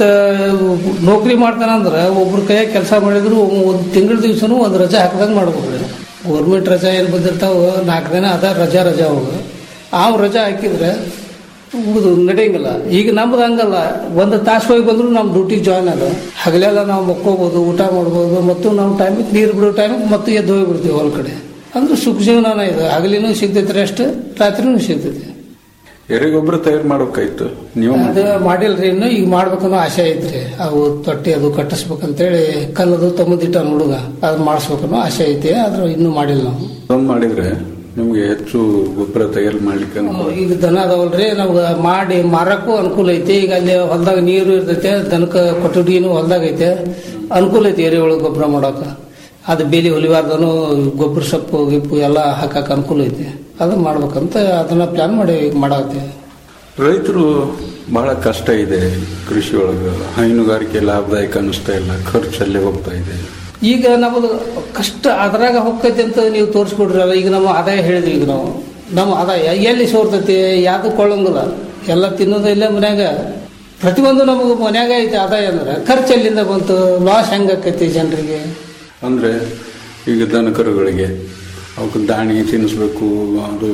ನೌಕರಿ ಮಾಡ್ತಾನಂದ್ರೆ ಒಬ್ರ ಕೈಯಾಗ ಕೆಲಸ ಮಾಡಿದ್ರು ಒಂದು ತಿಂಗಳ ದಿವ್ಸನೂ ಒಂದು ರಜೆ ಹಾಕ್ದಂಗೆ ಮಾಡ್ಬೇಕ್ರಿ ಗೌರ್ಮೆಂಟ್ ರಜಾ ಏನು ಬಂದಿರ್ತಾವ ನಾಲ್ಕು ದಿನ ಅದ ರಜಾ ರಜಾ ಅವಾಗ ಆ ರಜಾ ಹಾಕಿದ್ರೆ ಮುಗಿದು ನಡೆಯಂಗಿಲ್ಲ ಈಗ ನಮ್ದು ಹಂಗಲ್ಲ ಒಂದು ತಾಸು ಹೋಗಿ ಬಂದ್ರು ನಮ್ಮ ಡ್ಯೂಟಿ ಜಾಯ್ನ್ ಅದ ಹಗಲೆಲ್ಲ ನಾವು ಮಕ್ಕೋಬೋದು ಊಟ ಮಾಡ್ಬೋದು ಮತ್ತು ನಾವು ಟೈಮಿಗೆ ನೀರು ಬಿಡೋ ಟೈಮಿಗೆ ಮತ್ತೆ ಎದ್ದು ಹೋಗ್ಬಿಡ್ತೀವಿ ಹೊಲ ಕಡೆ ಅಂದ್ರೆ ಸುಖ ಜೀವನನ ಇದು ಹಗಲಿನೂ ಸಿಗ್ತೈತಿ ರೆಸ್ಟ್ ರಾತ್ರಿನೂ ಸಿಗ್ತೈತಿ ಎರೆಗೊಬ್ಬರ ತಯಾರು ಮಾಡ್ಬೇಕಾಯ್ತು ನೀವು ಅದು ಮಾಡಿಲ್ರಿ ಇನ್ನು ಈಗ ಮಾಡ್ಬೇಕನ್ನೋ ಆಸೆ ಐತ್ರಿ ಅವು ತೊಟ್ಟಿ ಅದು ಕಟ್ಟಿಸ್ಬೇಕಂತೇಳಿ ಕಲ್ಲದು ತಮ್ಮದಿಟ್ಟ ಹುಡುಗ ಅದು ಮಾಡಿಸ್ಬೇಕನ್ನೋ ಆಸೆ ಐತಿ ಆದ್ರೆ ಇನ್ನೂ ಮಾಡಿಲ್ಲ ನಾವು ಅದೊಂದು ಮಾಡಿದ್ರೆ ನಿಮ್ಗೆ ಹೆಚ್ಚು ಗೊಬ್ಬರ ತಯಾರು ಮಾಡ್ಲಿಕ್ಕೆ ಅನುಕೂಲ. ಈಗ ದನ ಅದಾವಲ್ರಿ ನಮ್ಗೆ ಮಾಡಿ ಮಾರಕ್ಕೂ ಅನುಕೂಲ ಐತಿ ಈಗ ಅಲ್ಲಿ ಹೊಲದಾಗ ನೀರು ಇರ್ತೈತೆ ದನಕ್ಕೆ ಕೊಠಡಿನೂ ಹೊಲದಾಗ ಐತೆ ಅನುಕೂಲ ಐತಿ ಎರೆಹುಳು ಗೊಬ್ಬರ ಮಾಡಕ ಅದು ಬೇಲಿ ಹೊಲಿಬಾರ್ದನು ಗೊಬ್ಬರ ಸೊಪ್ಪು ಗಿಪ್ಪು ಎಲ್ಲ ಹಾಕಕ್ಕೆ ಅನುಕೂಲ ಐತಿ ಅದು ಮಾಡ್ಬೇಕಂತ ಅದನ್ನ ಪ್ಲಾನ್ ಮಾಡಿ ಈಗ ಮಾಡಾಕತ್ತೀವಿ ರೈತರು ಬಹಳ ಕಷ್ಟ ಇದೆ ಕೃಷಿ ಒಳಗೆ ಹೈನುಗಾರಿಕೆ ಲಾಭದಾಯಕ ಅನ್ನಿಸ್ತಾ ಇಲ್ಲ ಖರ್ಚಲ್ಲೇ ಹೋಗ್ತಾ ಇದೆ ಈಗ ನಮ್ಮದು ಕಷ್ಟ ಅದ್ರಾಗ ಹೊಕ್ಕೈತಿ ಅಂತ ನೀವು ತೋರಿಸ್ಕೊಡ್ರಲ್ಲ ಈಗ ನಮ್ಮ ಆದಾಯ ಹೇಳಿದ್ವಿ ಈಗ ನಾವು ನಮ್ಮ ಆದಾಯ ಎಲ್ಲಿ ಸೋರ್ತೈತಿ ಯಾವ್ದು ಕೊಳ್ಳಂಗಿಲ್ಲ ಎಲ್ಲ ತಿನ್ನೋದು ಇಲ್ಲೇ ಮನ್ಯಾಗ ಪ್ರತಿಯೊಂದು ನಮಗೆ ಮನ್ಯಾಗ ಐತಿ ಆದಾಯ ಅಂದ್ರೆ ಖರ್ಚು ಎಲ್ಲಿಂದ ಬಂತು ಲಾಸ್ ಹೆಂಗಾಕೈತಿ ಜನರಿಗೆ ಅಂದ್ರೆ ಈಗ ದನ ಕರುಗಳಿಗೆ ಅವಕ್ಕೆ ದಾಣಿ ತಿನ್ನಿಸ್ಬೇಕು ಅದು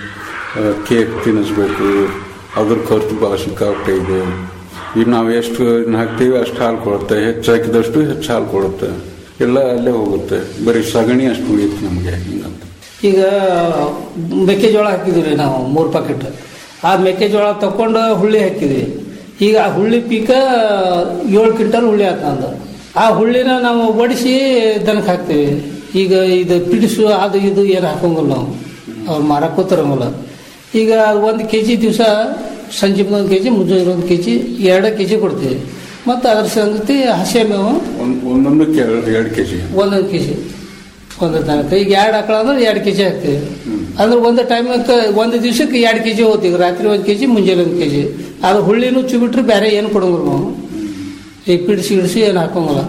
ಆ, ಕೇಕ್ ತಿನ್ನಿಸ್ಬೇಕು ಅದ್ರ ಖರ್ಚು ಭಾಳ ಸಿಕ್ಕಾಗ್ತಾ ಇದೆ ಈಗ ನಾವು ಎಷ್ಟು ಇದ್ನ ಹಾಕ್ತೀವಿ ಅಷ್ಟು ಹಾಲು ಕೊಡುತ್ತೆ ಹೆಚ್ಚು ಹಾಕಿದಷ್ಟು ಹೆಚ್ಚು ಹಾಲು ಕೊಡುತ್ತೆ ಎಲ್ಲ ಅಲ್ಲೇ ಹೋಗುತ್ತೆ ಬರೀ ಸಗಣಿ ಅಷ್ಟು ಉಳಿಯುತ್ತೆ ನಮಗೆ ಹಿಂಗಂತ ಈಗ ಮೆಕ್ಕೆಜೋಳ ಹಾಕಿದ್ವಿ ನಾವು ಮೂರು ಪ್ಯಾಕೆಟ್ ಆ ಮೆಕ್ಕೆಜೋಳ ತಕೊಂಡು ಹುಳ್ಳಿ ಹಾಕಿದ್ವಿ ಈಗ ಆ ಹುಳ್ಳಿ ಪೀಕ ಏಳು ಕ್ವಿಂಟಲ್ ಹುಳ್ಳಿ ಹಾಕಂದ ಆ ಹುಳ್ಳಿನ ನಾವು ಒಡಿಸಿ ದನಕ್ಕೆ ಹಾಕ್ತೀವಿ ಈಗ ಇದು ಪಿಡಿಸು ಅದು ಇದು ಏನು ಹಾಕೋಂಗಿಲ್ಲ ನಾವು ಅವ್ರು ಮಾರಕ್ಕೂ ತರಂಗಿಲ್ಲ ಈಗ ಒಂದು ಕೆ ಜಿ ದಿವಸ ಸಂಜೆ ಒಂದು ಕೆ ಜಿ ಮುಂಜಾನೆ ಒಂದು ಕೆ ಜಿ ಎರಡು ಕೆ ಜಿ ಕೊಡ್ತೀವಿ ಮತ್ತು ಅದ್ರ ಸಂಗತಿ ಹಸೆ ಮೇವು ಒಂದು ಒಂದೊಂದಕ್ಕೆ ಎರಡು ಎರಡು ಕೆ ಜಿ ಒಂದೊಂದು ಕೆ ಜಿ ಒಂದು ದನಕ್ಕೆ ಈಗ ಎರಡು ಆಕಳ ಅಂದ್ರೆ ಎರಡು ಕೆ ಜಿ ಹಾಕ್ತೀವಿ ಅಂದ್ರೆ ಒಂದು ಟೈಮಕ್ಕೆ ಒಂದು ದಿವ್ಸಕ್ಕೆ ಎರಡು ಕೆ ಜಿ ಹೋಗ್ತೀವಿ ರಾತ್ರಿ ಒಂದು ಕೆ ಜಿ ಮುಂಜಾನೆ ಒಂದು ಕೆ ಜಿ ಅದು ಹುಳ್ಳಿನೂ ಚುಬಿಟ್ರೆ ಬೇರೆ ಏನು ಕೊಡಂಗಿಲ್ಲ ನಾವು ಈಗ ಪಿಡಿಸಿ ಗಿಡಿಸಿ ಏನು ಹಾಕೋಂಗಿಲ್ಲ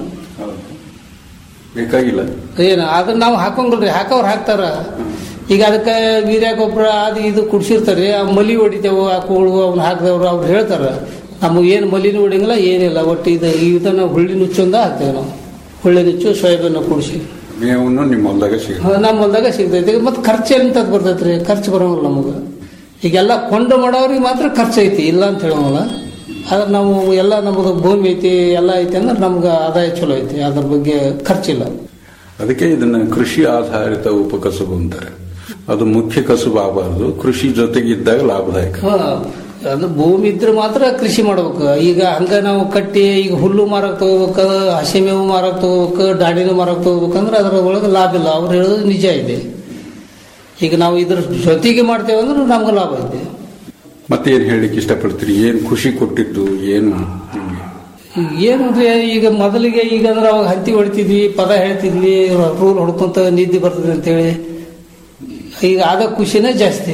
ಬೇಕಾಗಿಲ್ಲ ಏನು ಅದನ್ನ ನಾವು ಹಾಕೋಂಗಿಲ್ರಿ ಹಾಕೋರು ಹಾಕ್ತಾರ ಈಗ ಅದಕ್ಕೆ ವೀರ್ಯ ಗೊಬ್ಬರ ಅದು ಇದು ಕುಡ್ಸಿರ್ತಾರೆ ಆ ಮಲಿ ಹೊಡಿತೇವು ಆ ಕೋಳು ಅವ್ನ ಹಾಕಿದವ್ರು ಅವ್ರು ಹೇಳ್ತಾರ ನಮಗೆ ಏನು ಮಲಿನೂ ಹೊಡಿಂಗಿಲ್ಲ ಏನಿಲ್ಲ ಒಟ್ಟು ಇದು ಇದನ್ನ ಹುಳ್ಳಿ ನುಚ್ಚೊಂದ ಹಾಕ್ತೇವೆ ನಾವು ಹುಳ್ಳಿ ನುಚ್ಚು ಸೋಯಾಬೀನ್ ಕುಡಿಸಿ ಮೇವನ್ನು ನಿಮ್ಮ ಹೊಲದಾಗ ಸಿಗುತ್ತೆ ನಮ್ಮ ಹೊಲ್ದಾಗ ಸಿಗ್ತೈತಿ ಮತ್ತೆ ಖರ್ಚು ಎಂತದ್ ಬರ್ತೈತಿ ರೀ ಖರ್ಚು ಬರೋಂಗಿಲ್ಲ ನಮಗೆ ಈಗೆಲ್ಲ ಕೊಂಡು ಮಾಡೋರಿಗೆ ಮಾತ್ರ ಖರ್ಚು ಐತಿ ಇಲ್ಲ ಅಂತ ಹೇಳೋಂಗಿಲ್ಲ ಆದ್ರೆ ನಾವು ಎಲ್ಲ ನಮ್ಮದು ಭೂಮಿ ಐತಿ ಎಲ್ಲ ಐತಿ ಅಂದ್ರೆ ನಮ್ಗೆ ಆದಾಯ ಚಲೋ ಐತಿ ಅದ್ರ ಬಗ್ಗೆ ಖರ್ಚಿಲ್ಲ ಅದಕ್ಕೆ ಇದನ್ನ ಕೃಷಿ ಆಧಾರಿತ ಉಪಕಸಬು ಅಂತಾರೆ ಅದು ಮುಖ್ಯ ಕಸುಬು ಆಗಬಾರ್ದು ಕೃಷಿ ಜೊತೆಗೆ ಇದ್ದಾಗ ಲಾಭದಾಯಕ ಹಾ, ಅದು ಭೂಮಿ ಇದ್ರೆ ಮಾತ್ರ ಕೃಷಿ ಮಾಡ್ಬೇಕು ಈಗ ಹಂಗ ನಾವು ಕಟ್ಟಿ ಈಗ ಹುಲ್ಲು ಮಾರಕ್ ತಗೋಬೇಕು ಹಸಿ ಮೇವು ಮಾರಕ್ ತಗೋಬೇಕು ಡಾಡಿನೂ ಮಾರಕ್ ತಗೋಬೇಕಂದ್ರೆ ಅದ್ರ ಒಳಗೆ ಲಾಭ ಇಲ್ಲ ಅವ್ರು ಹೇಳೋದು ನಿಜ ಇದೆ ಈಗ ನಾವು ಇದ್ರ ಜೊತೆಗೆ ಮಾಡ್ತೇವೆ ಅಂದ್ರೆ ನಮ್ಗೆ ಲಾಭ ಐತೆ ಮತ್ತೆ ಏನ್ ಹೇಳಿಕ್ಕೆ ಇಷ್ಟಪಡ್ತೀರಿ ಏನ್ ಖುಷಿ ಕೊಟ್ಟಿತ್ತು ಏನು ನಿಮ್ಗೆ? ಏನಂದ್ರೆ ಈಗ ಮೊದಲಿಗೆ ಈಗ ಅಂದ್ರೆ ಅವಾಗ ಹತ್ತಿ ಹೊಡಿತಿದ್ವಿ ಪದ ಹೇಳ್ತಿದ್ವಿ ರೂಲ್ ಹೊಡ್ಕೊಂತ ನಿದ್ದೆ ಬರ್ತದೆ ಅಂತೇಳಿ ಈಗ ಆದ ಖುಷಿನೇ ಜಾಸ್ತಿ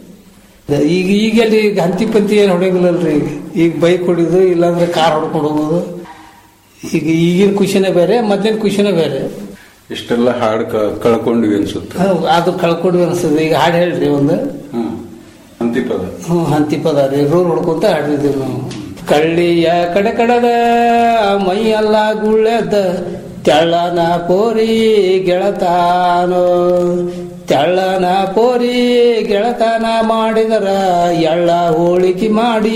ಈಗ ಈಗ ಎಲ್ಲಿ ಈಗ ಹಂತಿ ಪಂತಿ ಏನು ಹೊಡೆಯಂಗಿಲ್ಲಲ್ರಿ ಈಗ ಈಗ ಬೈಕ್ ಹೊಡಿದು ಇಲ್ಲಾಂದ್ರೆ ಕಾರ್ ಹೊಡ್ಕೊಂಡು ಹೋಗೋದು ಈಗ ಈಗಿನ ಖುಷಿನೇ ಬೇರೆ ಮೊದ್ಲಿನ ಖುಷಿನೇ ಬೇರೆ ಇಷ್ಟೆಲ್ಲ ಹಾಡು ಕ- ಕಳ್ಕೊಂಡ್ವಿ ಅನ್ಸುತ್ತೆ ಹೌದು, ಅದು ಕಳ್ಕೊಡ್ವಿ ಅನ್ಸ್ತದೆ ಈಗ ಹಾಡು ಹೇಳ್ರಿ ಒಂದು ಹಾ ಅಂತಿಪದ ಹ್ಞೂ ಹಂತಿ ಪದ ರೀ ರೂಲ್ ಹೊಡ್ಕೊಂತ ಹಾಡಿದ್ವಿ ನಾವು ಕಳ್ಳಿಯ ಕಡೆ ಕಡದ ಮೈಯೆಲ್ಲ ಗುಳ್ಳೆದ ತೆಳ್ಳನ ಪೋರಿ ಗೆಳತಾನೋ ತೆಳ್ಳನ ಪೋರಿ ಗೆಳತನ ಮಾಡಿದರ ಎಳ್ಳ ಹೋಳಿಕೆ ಮಾಡಿ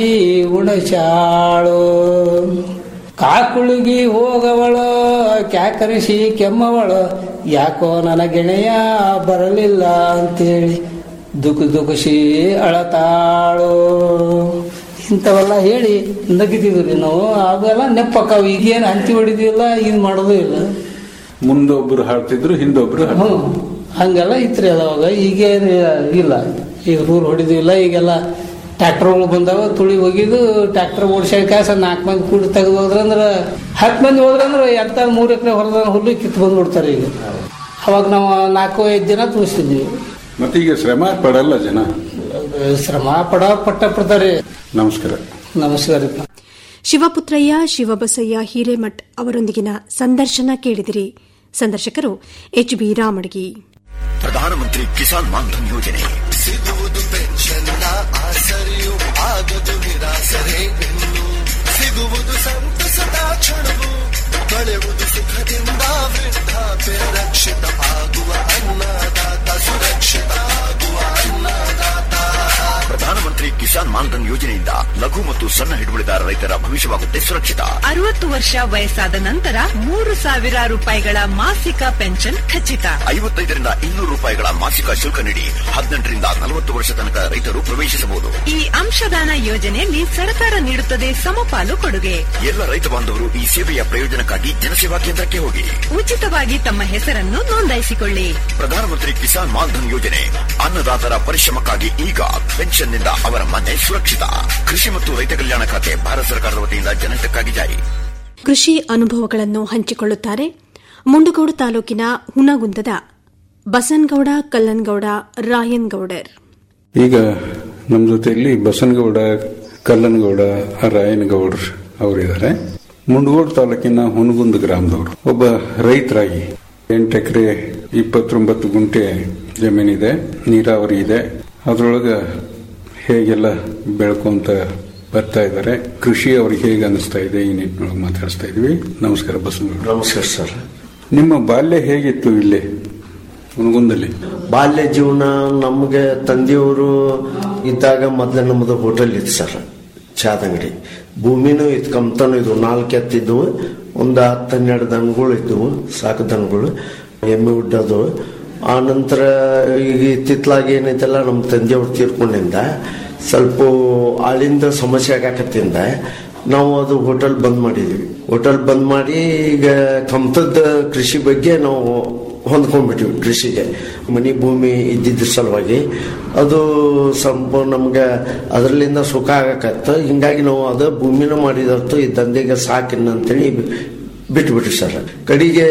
ಉಣಶಾಳು ಕಾಕುಳುಗಿ ಹೋಗವಳು ಕ್ಯಾಕರಿಸಿ ಕೆಮ್ಮವಳು ಯಾಕೋ ನನ್ನ ಗೆಳೆಯ ಬರಲಿಲ್ಲ ಅಂತೇಳಿ ದುಃಖ ದುಃಖಸಿ ಅಳತಾಳು ಇಂಥವೆಲ್ಲ ಹೇಳಿ ನಗಿತಿದ್ವಿ ನಾವು ಅವೆಲ್ಲ ನೆಪ್ಪಕ್ಕಾವು ಈಗೇನು ಹಂತಿ ಹೊಡಿದಿಲ್ಲ ಇದು ಮಾಡೋದು ಇಲ್ಲ ಮುಂದೊಬ್ರು ಹಾಡ್ತಿದ್ರು ಹಿಂದೊಬ್ರು ಹಾಡ್ತಿದ್ರು. ಹ್ಞೂ ಹಂಗೆಲ್ಲ ಇತ್ರಿ ಅವಾಗ ಈಗೇನು ಇಲ್ಲ ಈಗ ರೂಲ್ ಹೊಡಿದಿಲ್ಲ ಈಗೆಲ್ಲ ಟ್ರ್ಯಾಕ್ಟರ್ಗಳು ಬಂದಾವ ತುಳಿ ಹೋಗಿದ್ದು ಟ್ರ್ಯಾಕ್ಟರ್ ಓಡಿಸ್ಯಾಕ ಕಾಸ ನಾಲ್ಕು ಮಂದಿ ಕೂಡಿ ತೆಗೆದು ಹೋದ್ರಂದ್ರೆ ಹತ್ತು ಮಂದಿ ಹೋದ್ರಂದ್ರೆ ಎಂತ ಮೂರು ಎಕರೆ ಹೊರದ ಹುಲ್ಲು ಕಿತ್ತು ಬಂದ್ಬಿಡ್ತಾರೆ ಈಗ ಅವಾಗ ನಾವು ನಾಲ್ಕು ಐದು ದಿನ ತೋರಿಸ್ತಿದ್ವಿ ಮತ್ತೆ ಈಗ ಶ್ರಮ ಪಡಲ್ಲ ಜನ ಶ್ರಮ ಪಡ ಪಟ್ಟ ಪಡ್ತಾರೆ ನಮಸ್ಕಾರ ನಮಸ್ಕಾರ ರೀ. ಶಿವಪುತ್ರಯ್ಯ ಶಿವಬಸಯ್ಯ ಹಿರೇಮಠ್ ಅವರೊಂದಿಗಿನ ಸಂದರ್ಶನ ಕೇಳಿದಿರಿ ಸಂದರ್ಶಕರು ಎಚ್ ಬಿ ರಾಮಡ್ಗಿ ಪ್ರಧಾನಮಂತ್ರಿ ಕಿಸಾನ್ ಮಾನ್ಧನ್ ಯೋಜನೆ ಸಿಗುವುದು ಪೆನ್ಷನ್ನ ಆಸರೆಯು ಆಗದು ನಿರಾಸರೆ ಇನ್ನು ಸಿಗುವುದು ಸಂತಸದ ಕ್ಷಣವು ಕಳೆಯುವುದು ಸುಖದಿಂದ ವೃದ್ಧಾಪ್ಯ ರಕ್ಷಿತ ಆಗುವ ಅನ್ನದಾತ ಸುರಕ್ಷಿತ ಆಗುವ ಅನ್ನದಾತ ಪ್ರಧಾನಮಂತ್ರಿ ಕಿಸಾನ್ ಮಾನ್ಧನ್ ಯೋಜನೆಯಿಂದ ಲಘು ಮತ್ತು ಸಣ್ಣ ಹಿಡುವಳಿದಾರ ರೈತರ ಭವಿಷ್ಯವಾಗುತ್ತೆ ಸುರಕ್ಷಿತ ಅರವತ್ತು ವರ್ಷ ವಯಸ್ಸಾದ ನಂತರ ಮೂರು ಸಾವಿರ ರೂಪಾಯಿಗಳ ಮಾಸಿಕ ಪೆನ್ಷನ್ ಖಚಿತ ಐವತ್ತೈದರಿಂದ ಇನ್ನೂರು ರೂಪಾಯಿಗಳ ಮಾಸಿಕ ಶುಲ್ಕ ನೀಡಿ ಹದಿನೆಂಟರಿಂದ ನಲವತ್ತು ವರ್ಷ ತನಕ ರೈತರು ಪ್ರವೇಶಿಸಬಹುದು ಈ ಅಂಶದಾನ ಯೋಜನೆಯಲ್ಲಿ ಸರ್ಕಾರ ನೀಡುತ್ತದೆ ಸಮಪಾಲು ಕೊಡುಗೆ ಎಲ್ಲ ರೈತ ಬಾಂಧವರು ಈ ಸೇವೆಯ ಪ್ರಯೋಜನಕ್ಕಾಗಿ ಜನಸೇವಾ ಕೇಂದ್ರಕ್ಕೆ ಹೋಗಿ ಉಚಿತವಾಗಿ ತಮ್ಮ ಹೆಸರನ್ನು ನೋಂದಾಯಿಸಿಕೊಳ್ಳಿ ಪ್ರಧಾನಮಂತ್ರಿ ಕಿಸಾನ್ ಮಾನ್ಧನ್ ಯೋಜನೆ ಅನ್ನದಾತರ ಪರಿಶ್ರಮಕ್ಕಾಗಿ ಈಗ ಪೆನ್ಷನ್ನಿಂದ ಅವರ ಮನೆ ಸುರಕ್ಷಿತ ಕೃಷಿ ಮತ್ತು ರೈತ ಕಲ್ಯಾಣ ಖಾತೆ ಭಾರತ ಸರ್ಕಾರದ ವತಿಯಿಂದ ಜನಹಿತಕ್ಕಾಗಿ ಜಾರಿ ಕೃಷಿ ಅನುಭವಗಳನ್ನು ಹಂಚಿಕೊಳ್ಳುತ್ತಾರೆ ಮುಂಡಗೋಡು ತಾಲೂಕಿನ ಹುನಗುಂದದ ಬಸನಗೌಡ ಕಲ್ಲನಗೌಡ ರಾಯನ್ಗೌಡರ್ ಈಗ ನಮ್ಮ ಜೊತೆಯಲ್ಲಿ ಬಸನಗೌಡ ಕಲ್ಲನಗೌಡ ರಾಯನಗೌಡ್ರು ಅವರಿದ್ದಾರೆ ಮುಂಡಗೋಡು ತಾಲೂಕಿನ ಹುನಗುಂದ ಗ್ರಾಮದವರು ಒಬ್ಬ ರೈತರಾಗಿ ಎಂಟು ಎಕರೆ ಇಪ್ಪತ್ತೊಂಬತ್ತು ಗುಂಟೆ ಜಮೀನಿದೆ ನೀರಾವರಿ ಇದೆ ಅದರೊಳಗೆ ಹೇಗೆಲ್ಲ ಬೆಳ್ಕೊಂತ ಬರ್ತಾ ಇದ್ದಾರೆ ಕೃಷಿ ಅವ್ರಿಗೆ ಹೇಗೆ ಅನಿಸ್ತಾ ಇದೆ ಈ ನಿಟ್ಟಿನೊಳಗೆ ಮಾತಾಡಿಸ್ತಾ ಇದ್ವಿ ನಮಸ್ಕಾರ ಬಸನಗೌಡ ನಮಸ್ಕಾರ ಸರ್ ನಿಮ್ಮ ಬಾಲ್ಯ ಹೇಗಿತ್ತು ಇಲ್ಲಿ ಹುನಗುಂದಲ್ಲಿ ಬಾಲ್ಯ ಜೀವನ ನಮಗೆ ತಂದೆಯವರು ಇದ್ದಾಗ ಮೊದಲೇ ನಮ್ಮದು ಹೋಟೆಲ್ ಇತ್ತು ಸರ್ ಚಾದ ಅಂಗಡಿ ಭೂಮಿನೂ ಇತ್ತು ಕಮ್ತನೂ ಇದ್ವು ನಾಲ್ಕು ಎತ್ತಿದ್ವು ಒಂದು ಹತ್ತು ಹನ್ನೆರಡು ದನಗಳು ಇದ್ವು ಸಾಕು ದನಗಳು ಎಮ್ಮೆ ಉಡ್ಡೋದು ಆ ನಂತರ ಈಗ ಇತ್ತಿತ್ಲಾಗಿ ಏನೈತಲ್ಲ ನಮ್ಮ ತಂದೆಯವ್ರು ತೀರ್ಕೊಂಡಿಂದ ಸ್ವಲ್ಪ ಆಳಿಂದ ಸಮಸ್ಯೆ ಆಗಾಕತ್ತಿಂದ ನಾವು ಅದು ಹೋಟೆಲ್ ಬಂದ್ ಮಾಡಿದ್ವಿ ಹೋಟೆಲ್ ಬಂದ್ ಮಾಡಿ ಈಗ ಕಮ್ತದ ಕೃಷಿ ಬಗ್ಗೆ ನಾವು ಹೊಂದ್ಕೊಂಡ್ಬಿಟ್ಟಿವಿ ಕೃಷಿಗೆ ಮನಿ ಭೂಮಿ ಇದ್ದಿದ್ರ ಸಲುವಾಗಿ ಅದು ಸ್ವಲ್ಪ ನಮ್ಗೆ ಅದರಲ್ಲಿಂದ ಸುಖ ಆಗಕತ್ತ ಹಿಂಗಾಗಿ ನಾವು ಅದ ಭೂಮಿನ ಮಾಡಿದತ್ತು ಈ ದಂಧೆಗೆ ಸಾಕಿನ ಅಂತೇಳಿ ಬಿಟ್ಬಿಟ್ರಿ ಸರ್ ಕಡೆಗೆ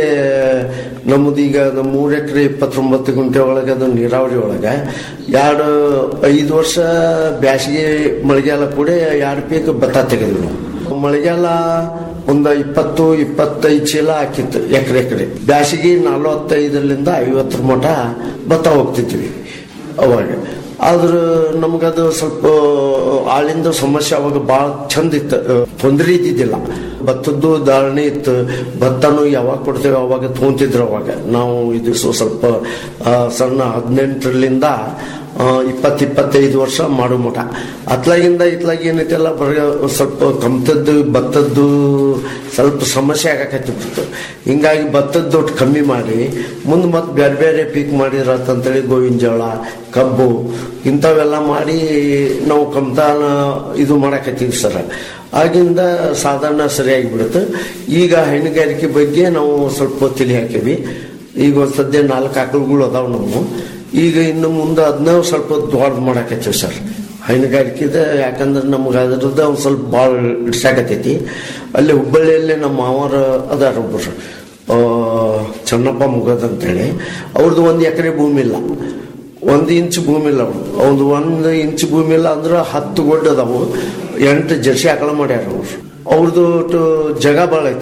ನಮ್ಮದೀಗ ನಮ್ಮ ಮೂರು ಎಕರೆ ಇಪ್ಪತ್ತೊಂಬತ್ತು ಗುಂಟೆ ಒಳಗೆ ಅದು ನೀರಾವರಿ ಒಳಗೆ ಎರಡು ಐದು ವರ್ಷ ಬ್ಯಾಸಿಗೆ ಮಳೆಗಾಲ ಕೂಡ ಎರಡು ಪೀಕ್ ಭತ್ತ ತೆಗೆದ್ವಿ ನಾವು ಮಳೆಗಾಲ ಒಂದು ಇಪ್ಪತ್ತು ಇಪ್ಪತ್ತೈದು ಚೀಲ ಹಾಕಿತ್ತು ಎಕರೆ ಎಕರೆ ಬ್ಯಾಸಿಗೆ ನಲವತ್ತೈದರಿಂದ ಐವತ್ತರ ಮಟ ಭತ್ತ ಹೋಗ್ತಿದ್ವಿ ಅವಾಗ ಆದ್ರೆ ನಮಗದು ಸ್ವಲ್ಪ ಆಳಿಂದ ಸಮಸ್ಯೆ ಅವಾಗ ಭಾಳ ಚಂದ ಇತ್ತು ತೊಂದರೆ ಇದ್ದಿದ್ದಿಲ್ಲ ಭತ್ತದ್ದು ಧಾರಣೆ ಇತ್ತು ಭತ್ತನು ಯಾವಾಗ ಕೊಡ್ತೇವೆ ಅವಾಗ ತೊಗೊಂತಿದ್ರು ಅವಾಗ ನಾವು ಇದು ಸ್ವ- ಸ್ವಲ್ಪ ಆ, ಸಣ್ಣ ಹದಿನೆಂಟರಿಂದ ಇಪ್ಪತ್ತು ಇಪ್ಪತ್ತೈದು ವರ್ಷ ಮಾಡೋ ಮಠ ಅತ್ಲಾಗಿಂದ ಇತ್ಲಾಗ ಏನೈತೆಲ್ಲ ಬರೀ ಸ್ವಲ್ಪ ಕಮ್ತದ್ದು ಭತ್ತದ್ದು ಸ್ವಲ್ಪ ಸಮಸ್ಯೆ ಆಗಾಕತ್ತಿಬಿಡ್ತು ಹಿಂಗಾಗಿ ಭತ್ತದ್ದು ಒಟ್ಟು ಕಮ್ಮಿ ಮಾಡಿ ಮುಂದೆ ಮತ್ತೆ ಬೇರೆ ಬೇರೆ ಪೀಕ್ ಮಾಡಿರತ್ತಂತೇಳಿ ಗೋವಿನ ಜೋಳ ಕಬ್ಬು ಇಂಥವೆಲ್ಲ ಮಾಡಿ ನಾವು ಕಮ್ತಾನ ಇದು ಮಾಡಕತ್ತೀವಿ ಸರ್ ಆಗಿಂದ ಸಾಧಾರಣ ಸರಿಯಾಗಿ ಬಿಡುತ್ತೆ ಈಗ ಹೈನುಗಾರಿಕೆ ಬಗ್ಗೆ ನಾವು ಸ್ವಲ್ಪ ತಲೆ ಹಾಕೀವಿ ಈಗ ಒಂದ್ ಸದ್ಯ ನಾಲ್ಕು ಆಕಳುಗಳು ಅದಾವ ನಾವು ಈಗ ಇನ್ನು ಮುಂದೆ ಅದನ್ನ ಸ್ವಲ್ಪ ದೊಡ್ಡ ಮಾಡಕತ್ತೀವಿ ಸರ್ ಹೈನುಗಾರಿಕೆದ ಯಾಕಂದ್ರೆ ನಮ್ಗೆ ಅದ್ರದ್ದು ಒಂದು ಸ್ವಲ್ಪ ಭಾಳ ಇಡ್ಸಾಕತೈತಿ ಅಲ್ಲಿ ಹುಬ್ಬಳ್ಳಿಯಲ್ಲೇ ನಮ್ಮ ಮಾವರ ಅದಾರ ಒಬ್ಬರು ಆ, ಚನ್ನಪ್ಪ ಮುಗದ್ ಅಂತೇಳಿ ಅವ್ರದ್ದು ಒಂದು ಎಕರೆ ಭೂಮಿ ಇಲ್ಲ ಒಂದು ಇಂಚ್ ಭೂಮಿ ಇಲ್ಲ ಅವ್ರು ಒಂದು ಒಂದು ಇಂಚ್ ಭೂಮಿ ಇಲ್ಲ ಅಂದ್ರೆ ಹತ್ತು ಗೊಡ್ಡ ಅದಾವು ಎಂಟು ಜರ್ಸಿ ಆಕಳ ಮಾಡ್ಯಾರ ಅವ್ರು ಅವ್ರದ್ದು ಒಟ್ಟು ಜಾಗ ಭಾಳ ಐತಿ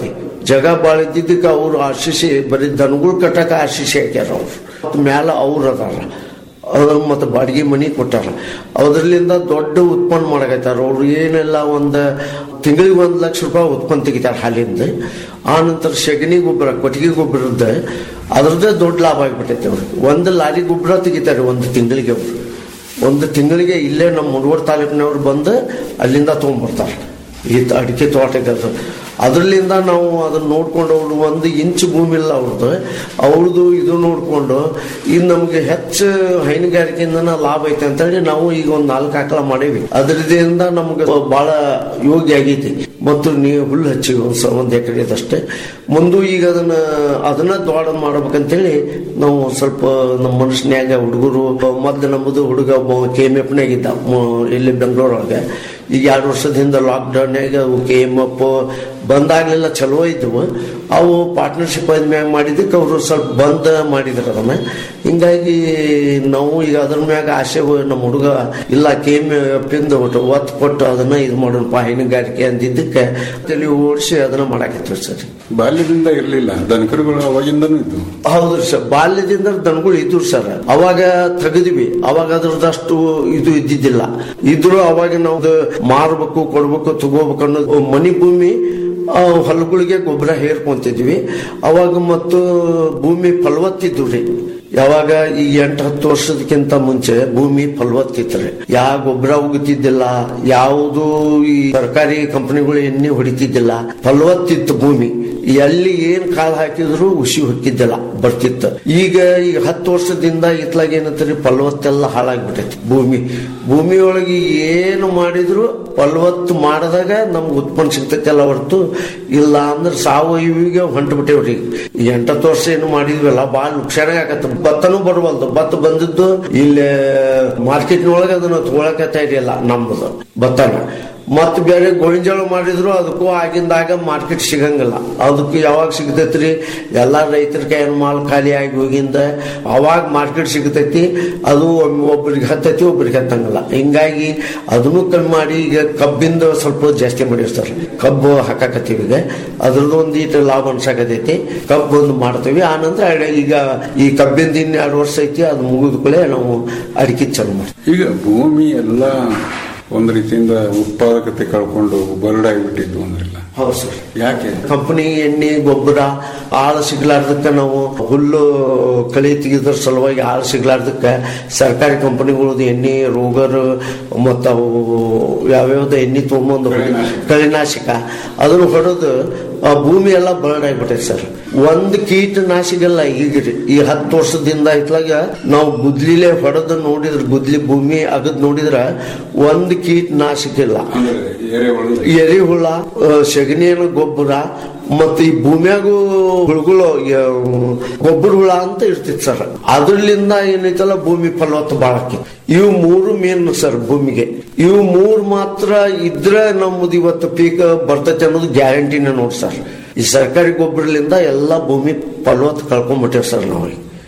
ಜಗ ಬಾಳ ಇದ್ದಿದ್ದಕ್ಕೆ ಅವ್ರು ಆಶಿಸಿ ಬರೀ ದನಗಳು ಕಟ್ಟಕ ಆಶಿಸಿ ಹಾಕ್ಯಾರ ಅವ್ರು ಮತ್ತ್ ಮ್ಯಾಲ ಅವ್ರು ಅದಾರ ಅವ್ರು ಮತ್ತೆ ಬಾಡಿಗೆ ಮನಿ ಕೊಟ್ಟಾರ ಅದ್ರಲ್ಲಿಂದ ದೊಡ್ಡ ಉತ್ಪನ್ನ ಮಾಡಕತ್ತಾರ ಅವ್ರು ಏನೆಲ್ಲ ಒಂದು ತಿಂಗಳಿಗೆ ಒಂದು ಲಕ್ಷ ರೂಪಾಯಿ ಉತ್ಪನ್ನ ತೆಗಿತಾರ ಹಾಲಿಂದ ಆ ನಂತರ ಸಗಣಿ ಗೊಬ್ಬರ ಕೊಟ್ಟಿಗೆ ಗೊಬ್ಬರದ ಅದ್ರದ್ದೇ ದೊಡ್ಡ ಲಾಭ ಆಗ್ಬಿಟ್ಟೈತೆ ಅವ್ರಿಗೆ ಒಂದು ಲಾರಿ ಗೊಬ್ಬರ ತೆಗಿತಾರೆ ಒಂದು ತಿಂಗಳಿಗೆ ಅವರು ಒಂದು ತಿಂಗಳಿಗೆ ಇಲ್ಲೇ ನಮ್ಮ ಮುರುಗೋಡು ತಾಲೂಕಿನವ್ರು ಬಂದು ಅಲ್ಲಿಂದ ತೊಗೊಂಡ್ಬರ್ತಾರೆ ಈ ತ- ಅಡಿಕೆ ತೋಟಕ್ಕೆ ಅದರಲ್ಲಿಂದ ನಾವು ಅದನ್ನ ನೋಡ್ಕೊಂಡು ಅವ್ರು ಒಂದು ಇಂಚು ಭೂಮಿ ಇಲ್ಲ ಅವ್ರದ್ದು ಅವ್ರದ್ದು ಇದು ನೋಡ್ಕೊಂಡು ಇದು ನಮಗೆ ಹೆಚ್ಚು ಹೈನುಗಾರಿಕೆಯಿಂದ ಲಾಭ ಐತೆ ಅಂತೇಳಿ ನಾವು ಈಗ ಒಂದು ನಾಲ್ಕು ಆಕಳ ಮಾಡೀವಿ ಅದರಿಂದ ನಮ್ಗೆ ಬಹಳ ಯೋಗ್ಯ ಆಗೈತಿ ಮತ್ತು ನೀವು ಹುಲ್ಲು ಹಚ್ಚಿ ಒಂದು ಸ- ಒಂದು ಎಕರೆದಷ್ಟೇ ಮುಂದೆ ಈಗ ಅದನ್ನ ಅದನ್ನ ದ್ವಾಡ ಮಾಡ್ಬೇಕಂತೇಳಿ ನಾವು ಸ್ವಲ್ಪ ನಮ್ಮ ಮನುಷ್ಯನ್ಯಾಗ ಹುಡುಗರು ಮೊದ್ಲು ನಮ್ಮದು ಹುಡುಗ ಕೆ ಎಮ್ ಎಫ್ನಾಗ ಇದ್ದ ಮ- ಇಲ್ಲಿ ಬೆಂಗಳೂರೊಳಗೆ ಈಗ ಎರಡು ವರ್ಷದ ಹಿಂದೆ ಲಾಕ್ಡೌನ್ಯಾಗ ಕೆ ಎಮ್ ಎಫ್ ಬಂದಾಗ್ಲೆಲ್ಲ ಚಲೋ ಇದ್ವು ಅವು ಪಾರ್ಟ್ನರ್ಶಿಪ್ ಮ್ಯಾಗ ಮಾಡಿದ್ದಕ್ಕೆ ಅವರು ಸ್ವಲ್ಪ ಬಂದ್ ಮಾಡಿದ್ರು ಅದನ್ನ ಹಿಂಗಾಗಿ ನಾವು ಈಗ ಅದ್ರ ಮ್ಯಾಗ ಆಸೆ ಹೋಗಿ ನಮ್ಮ ಹುಡುಗ ಇಲ್ಲ ಕೆ ಎಮ್ ಎಫ್ ಒಟ್ಟು ಒತ್ತು ಕೊಟ್ಟು ಅದನ್ನ ಇದು ಮಾಡೋಣಪ್ಪ ಹೈನುಗಾರಿಕೆ ಅಂದಿದ್ದಕ್ಕೆ ತಲೆ ಓಡಿಸಿ ಅದನ್ನ ಮಾಡಾಕಿತ್ತು ಸರ್ ಬಾಲ್ಯದಿಂದ ಇರಲಿಲ್ಲ ದನಕರುಗಳು ಅವಾಗಿಂದನೂ ಇದ್ದು ಹೌದ್ರಿ ಸರ್ ಬಾಲ್ಯದಿಂದ ದನಗಳು ಇದ್ರು ಸರ್ ಅವಾಗ ತೆಗೆದ್ವಿ ಅವಾಗ ಅದ್ರದಷ್ಟು ಇದು ಇದ್ದಿದ್ದಿಲ್ಲ ಇದ್ರು ಅವಾಗ ನಾವು ಅದು ಮಾರ್ಬೇಕು ಕೊಡ್ಬೇಕು ತಗೋಬೇಕು ಅನ್ನೋದು ಮನಿ ಭೂಮಿ ಆ, ಹೊಲಗಳಿಗೆ ಗೊಬ್ಬರ ಹೇರ್ಕೊಂತಿದ್ವಿ ಅವಾಗ ಮತ್ತು ಭೂಮಿ ಫಲವತ್ತಿದ್ದು ರೀ ಯಾವಾಗ ಈ ಎಂಟು ಹತ್ತು ವರ್ಷದಕ್ಕಿಂತ ಮುಂಚೆ ಭೂಮಿ ಫಲವತ್ತಿತ್ರಿ ಯಾವ ಗೊಬ್ಬರ ಉಗುತ್ತಿದ್ದಿಲ್ಲ ಯಾವುದು ಈ ಸರ್ಕಾರಿ ಕಂಪನಿಗಳು ಎಣ್ಣೆ ಹೊಡಿತಿದ್ದಿಲ್ಲ ಫಲವತ್ತಿತ್ತು ಭೂಮಿ ಎಲ್ಲಿ ಏನ್ ಕಾಳು ಹಾಕಿದ್ರು ಉಸಿ ಹೊಕ್ಕಿದ್ದಿಲ್ಲ ಬರ್ತಿತ್ತು ಈಗ ಈಗ ಹತ್ತು ವರ್ಷದಿಂದ ಇತ್ಲಾಗ ಏನಂತಾರೆ ಫಲವತ್ತೆಲ್ಲ ಹಾಳಾಗ್ಬಿಟ್ಟೈತಿ ಭೂಮಿ ಭೂಮಿಯೊಳಗೆ ಏನು ಮಾಡಿದ್ರು ಫಲವತ್ತು ಮಾಡಿದಾಗ ನಮ್ಗೆ ಉತ್ಪನ್ನ ಸಿಗ್ತೈತಲ್ಲ ಹೊರತು ಇಲ್ಲ ಅಂದ್ರೆ ಸಾವಯವಿಗೆ ಹೊಂಟು ಬಿಟ್ಟೇವ್ರಿ ಈ ಎಂಟತ್ತು ವರ್ಷ ಏನು ಮಾಡಿದ್ವಲ್ಲ ಬಾಳ ನುಕ್ಸಾನ ಆಗತ್ತ ಭತ್ತನೂ ಬರವಲ್ದು ಭತ್ತ ಬಂದಿದ್ದು ಇಲ್ಲಿ ಮಾರ್ಕೆಟ್ನೊಳಗೆ ಅದನ್ನ ತಗೊಳಕ ತಯಾರಿಲ್ಲ ನಮ್ಮದು ಭತ್ತನ ಮತ್ ಬೇರೆ ಗೋವಿಂಜಾಳ ಮಾಡಿದ್ರು ಅದಕ್ಕೂ ಆಗಿಂದಾಗ ಮಾರ್ಕೆಟ್ ಸಿಗಂಗಿಲ್ಲ ಅದಕ್ಕೆ ಯಾವಾಗ ಸಿಗ್ತೈತ್ರಿ ಎಲ್ಲಾ ರೈತರ ಕೈಯಲ್ಲಿ ಮಾಲ್ ಖಾಲಿ ಆಗಿ ಹೋಗಿಂದ ಅವಾಗ ಮಾರ್ಕೆಟ್ ಸಿಗ್ತೈತಿ ಅದು ಒಮ್ಮೆ ಒಬ್ರಿಗೆ ಹತ್ತೈತಿ ಒಬ್ರಿಗೆ ಹತ್ತಂಗಿಲ್ಲ ಹಿಂಗಾಗಿ ಅದನ್ನು ಕಮ್ಮಿ ಮಾಡಿ ಈಗ ಕಬ್ಬಿಂದ ಸ್ವಲ್ಪ ಜಾಸ್ತಿ ಮಾಡಿರ್ತಾರೆ ಕಬ್ಬು ಹಾಕಾಕತ್ತೀವಿ ಈಗ ಅದ್ರದ್ದು ಒಂದು ಈಟ ಲಾಭ ಅನ್ಸಾಕತೈತಿ ಕಬ್ಬು ಒಂದು ಮಾಡ್ತೀವಿ ಆ ನಂತರ ಅಡೆ- ಈಗ ಈ ಕಬ್ಬಿಂದ ಇನ್ನು ಎರಡು ವರ್ಷ ಐತಿ ಅದು ಮುಗಿದ ಕೂಡಲೇ ನಾವು ಅಡಿಕೆ ಚಾಲು ಮಾಡ್ತೀವಿ ಈಗ ಭೂಮಿ ಎಲ್ಲ ಒಂದು ರೀತಿಯಿಂದ ಉತ್ಪಾದಕತೆ ಕಳ್ಕೊಂಡು ಬರಡಾಗಿಬಿಟ್ಟಿದ್ದು ಅಂದ್ರಲ್ಲ ಹೌದು ಸರ್ ಯಾಕೆ ಕಂಪನಿ ಎಣ್ಣೆ ಗೊಬ್ಬರ ಆಳು ಸಿಗ್ಲಾರ್ದಕ್ಕ ನಾವು ಹುಲ್ಲು ಕಳೆ ತೆಗೆದ್ರ ಸಲುವಾಗಿ ಆಳು ಸಿಗ್ಲಾರ್ದಕ್ಕ ಸರ್ಕಾರಿ ಕಂಪನಿಗಳದ್ದು ಎಣ್ಣೆ ರೋಗರ್ ಮತ್ತು ಅವು ಯಾವ್ಯಾವ್ದು ಎಣ್ಣೆ ತೊಗೊಂಬಂದು ಕಳೆನಾಶಕ ಅದನ್ನು ಹೊಡೆದು ಆ ಭೂಮಿ ಎಲ್ಲ ಬರಡಾಗ್ಬಿಟ್ಟೈತೆ ಸರ್ ಒಂದು ಕೀಟನಾಶಕಲ್ಲ ಈಗ ರೀ. ಈ ಹತ್ತು ವರ್ಷದಿಂದ ಇತ್ಲಾಗ ನಾವು ಗುದ್ಲಿಲೆ ಹೊಡೆದು ನೋಡಿದ್ರ ಗುದ್ಲಿ ಭೂಮಿ ಅಗದ್ ನೋಡಿದ್ರ ಒಂದು ಕೀಟನಾಶಕ ಇಲ್ಲ ಅಂದ್ರೆ ಎರೆಹುಳು ಎರೆಹುಳ ಆ, ಸಗಣಿಯನ್ನು ಗೊಬ್ಬರ ಮತ್ತೆ ಈ ಭೂಮಿಯಾಗೂ ಹುಳುಗಳು ಯ- ಗೊಬ್ಬರ ಹುಳ ಅಂತ ಇರ್ತಿತ್ತು ಸರ್ ಅದ್ರಲಿಂದ ಏನೈತಲ್ಲ ಭೂಮಿ ಫಲವತ್ತು ಬಾಳಕ್ಕೆ ಇವು ಮೂರು ಮೇನ್ ಸರ್ ಭೂಮಿಗೆ ಇವು ಮೂರು ಮಾತ್ರ ಇದ್ರೆ ನಮ್ಮದು ಇವತ್ತು ಪೀಕ್ ಬರ್ತೈತೆ ಅನ್ನೋದು ಗ್ಯಾರಂಟಿನ ನೋಡಿ ಸರ್ ಈ ಸರ್ಕಾರಿ ಗೊಬ್ಬರಲಿಂದ ಎಲ್ಲ ಭೂಮಿ ಫಲವತ್ತು ಕಳ್ಕೊಂಡ್ಬಿಟ್ಟೇವ್ ಸರ್ ನಾವು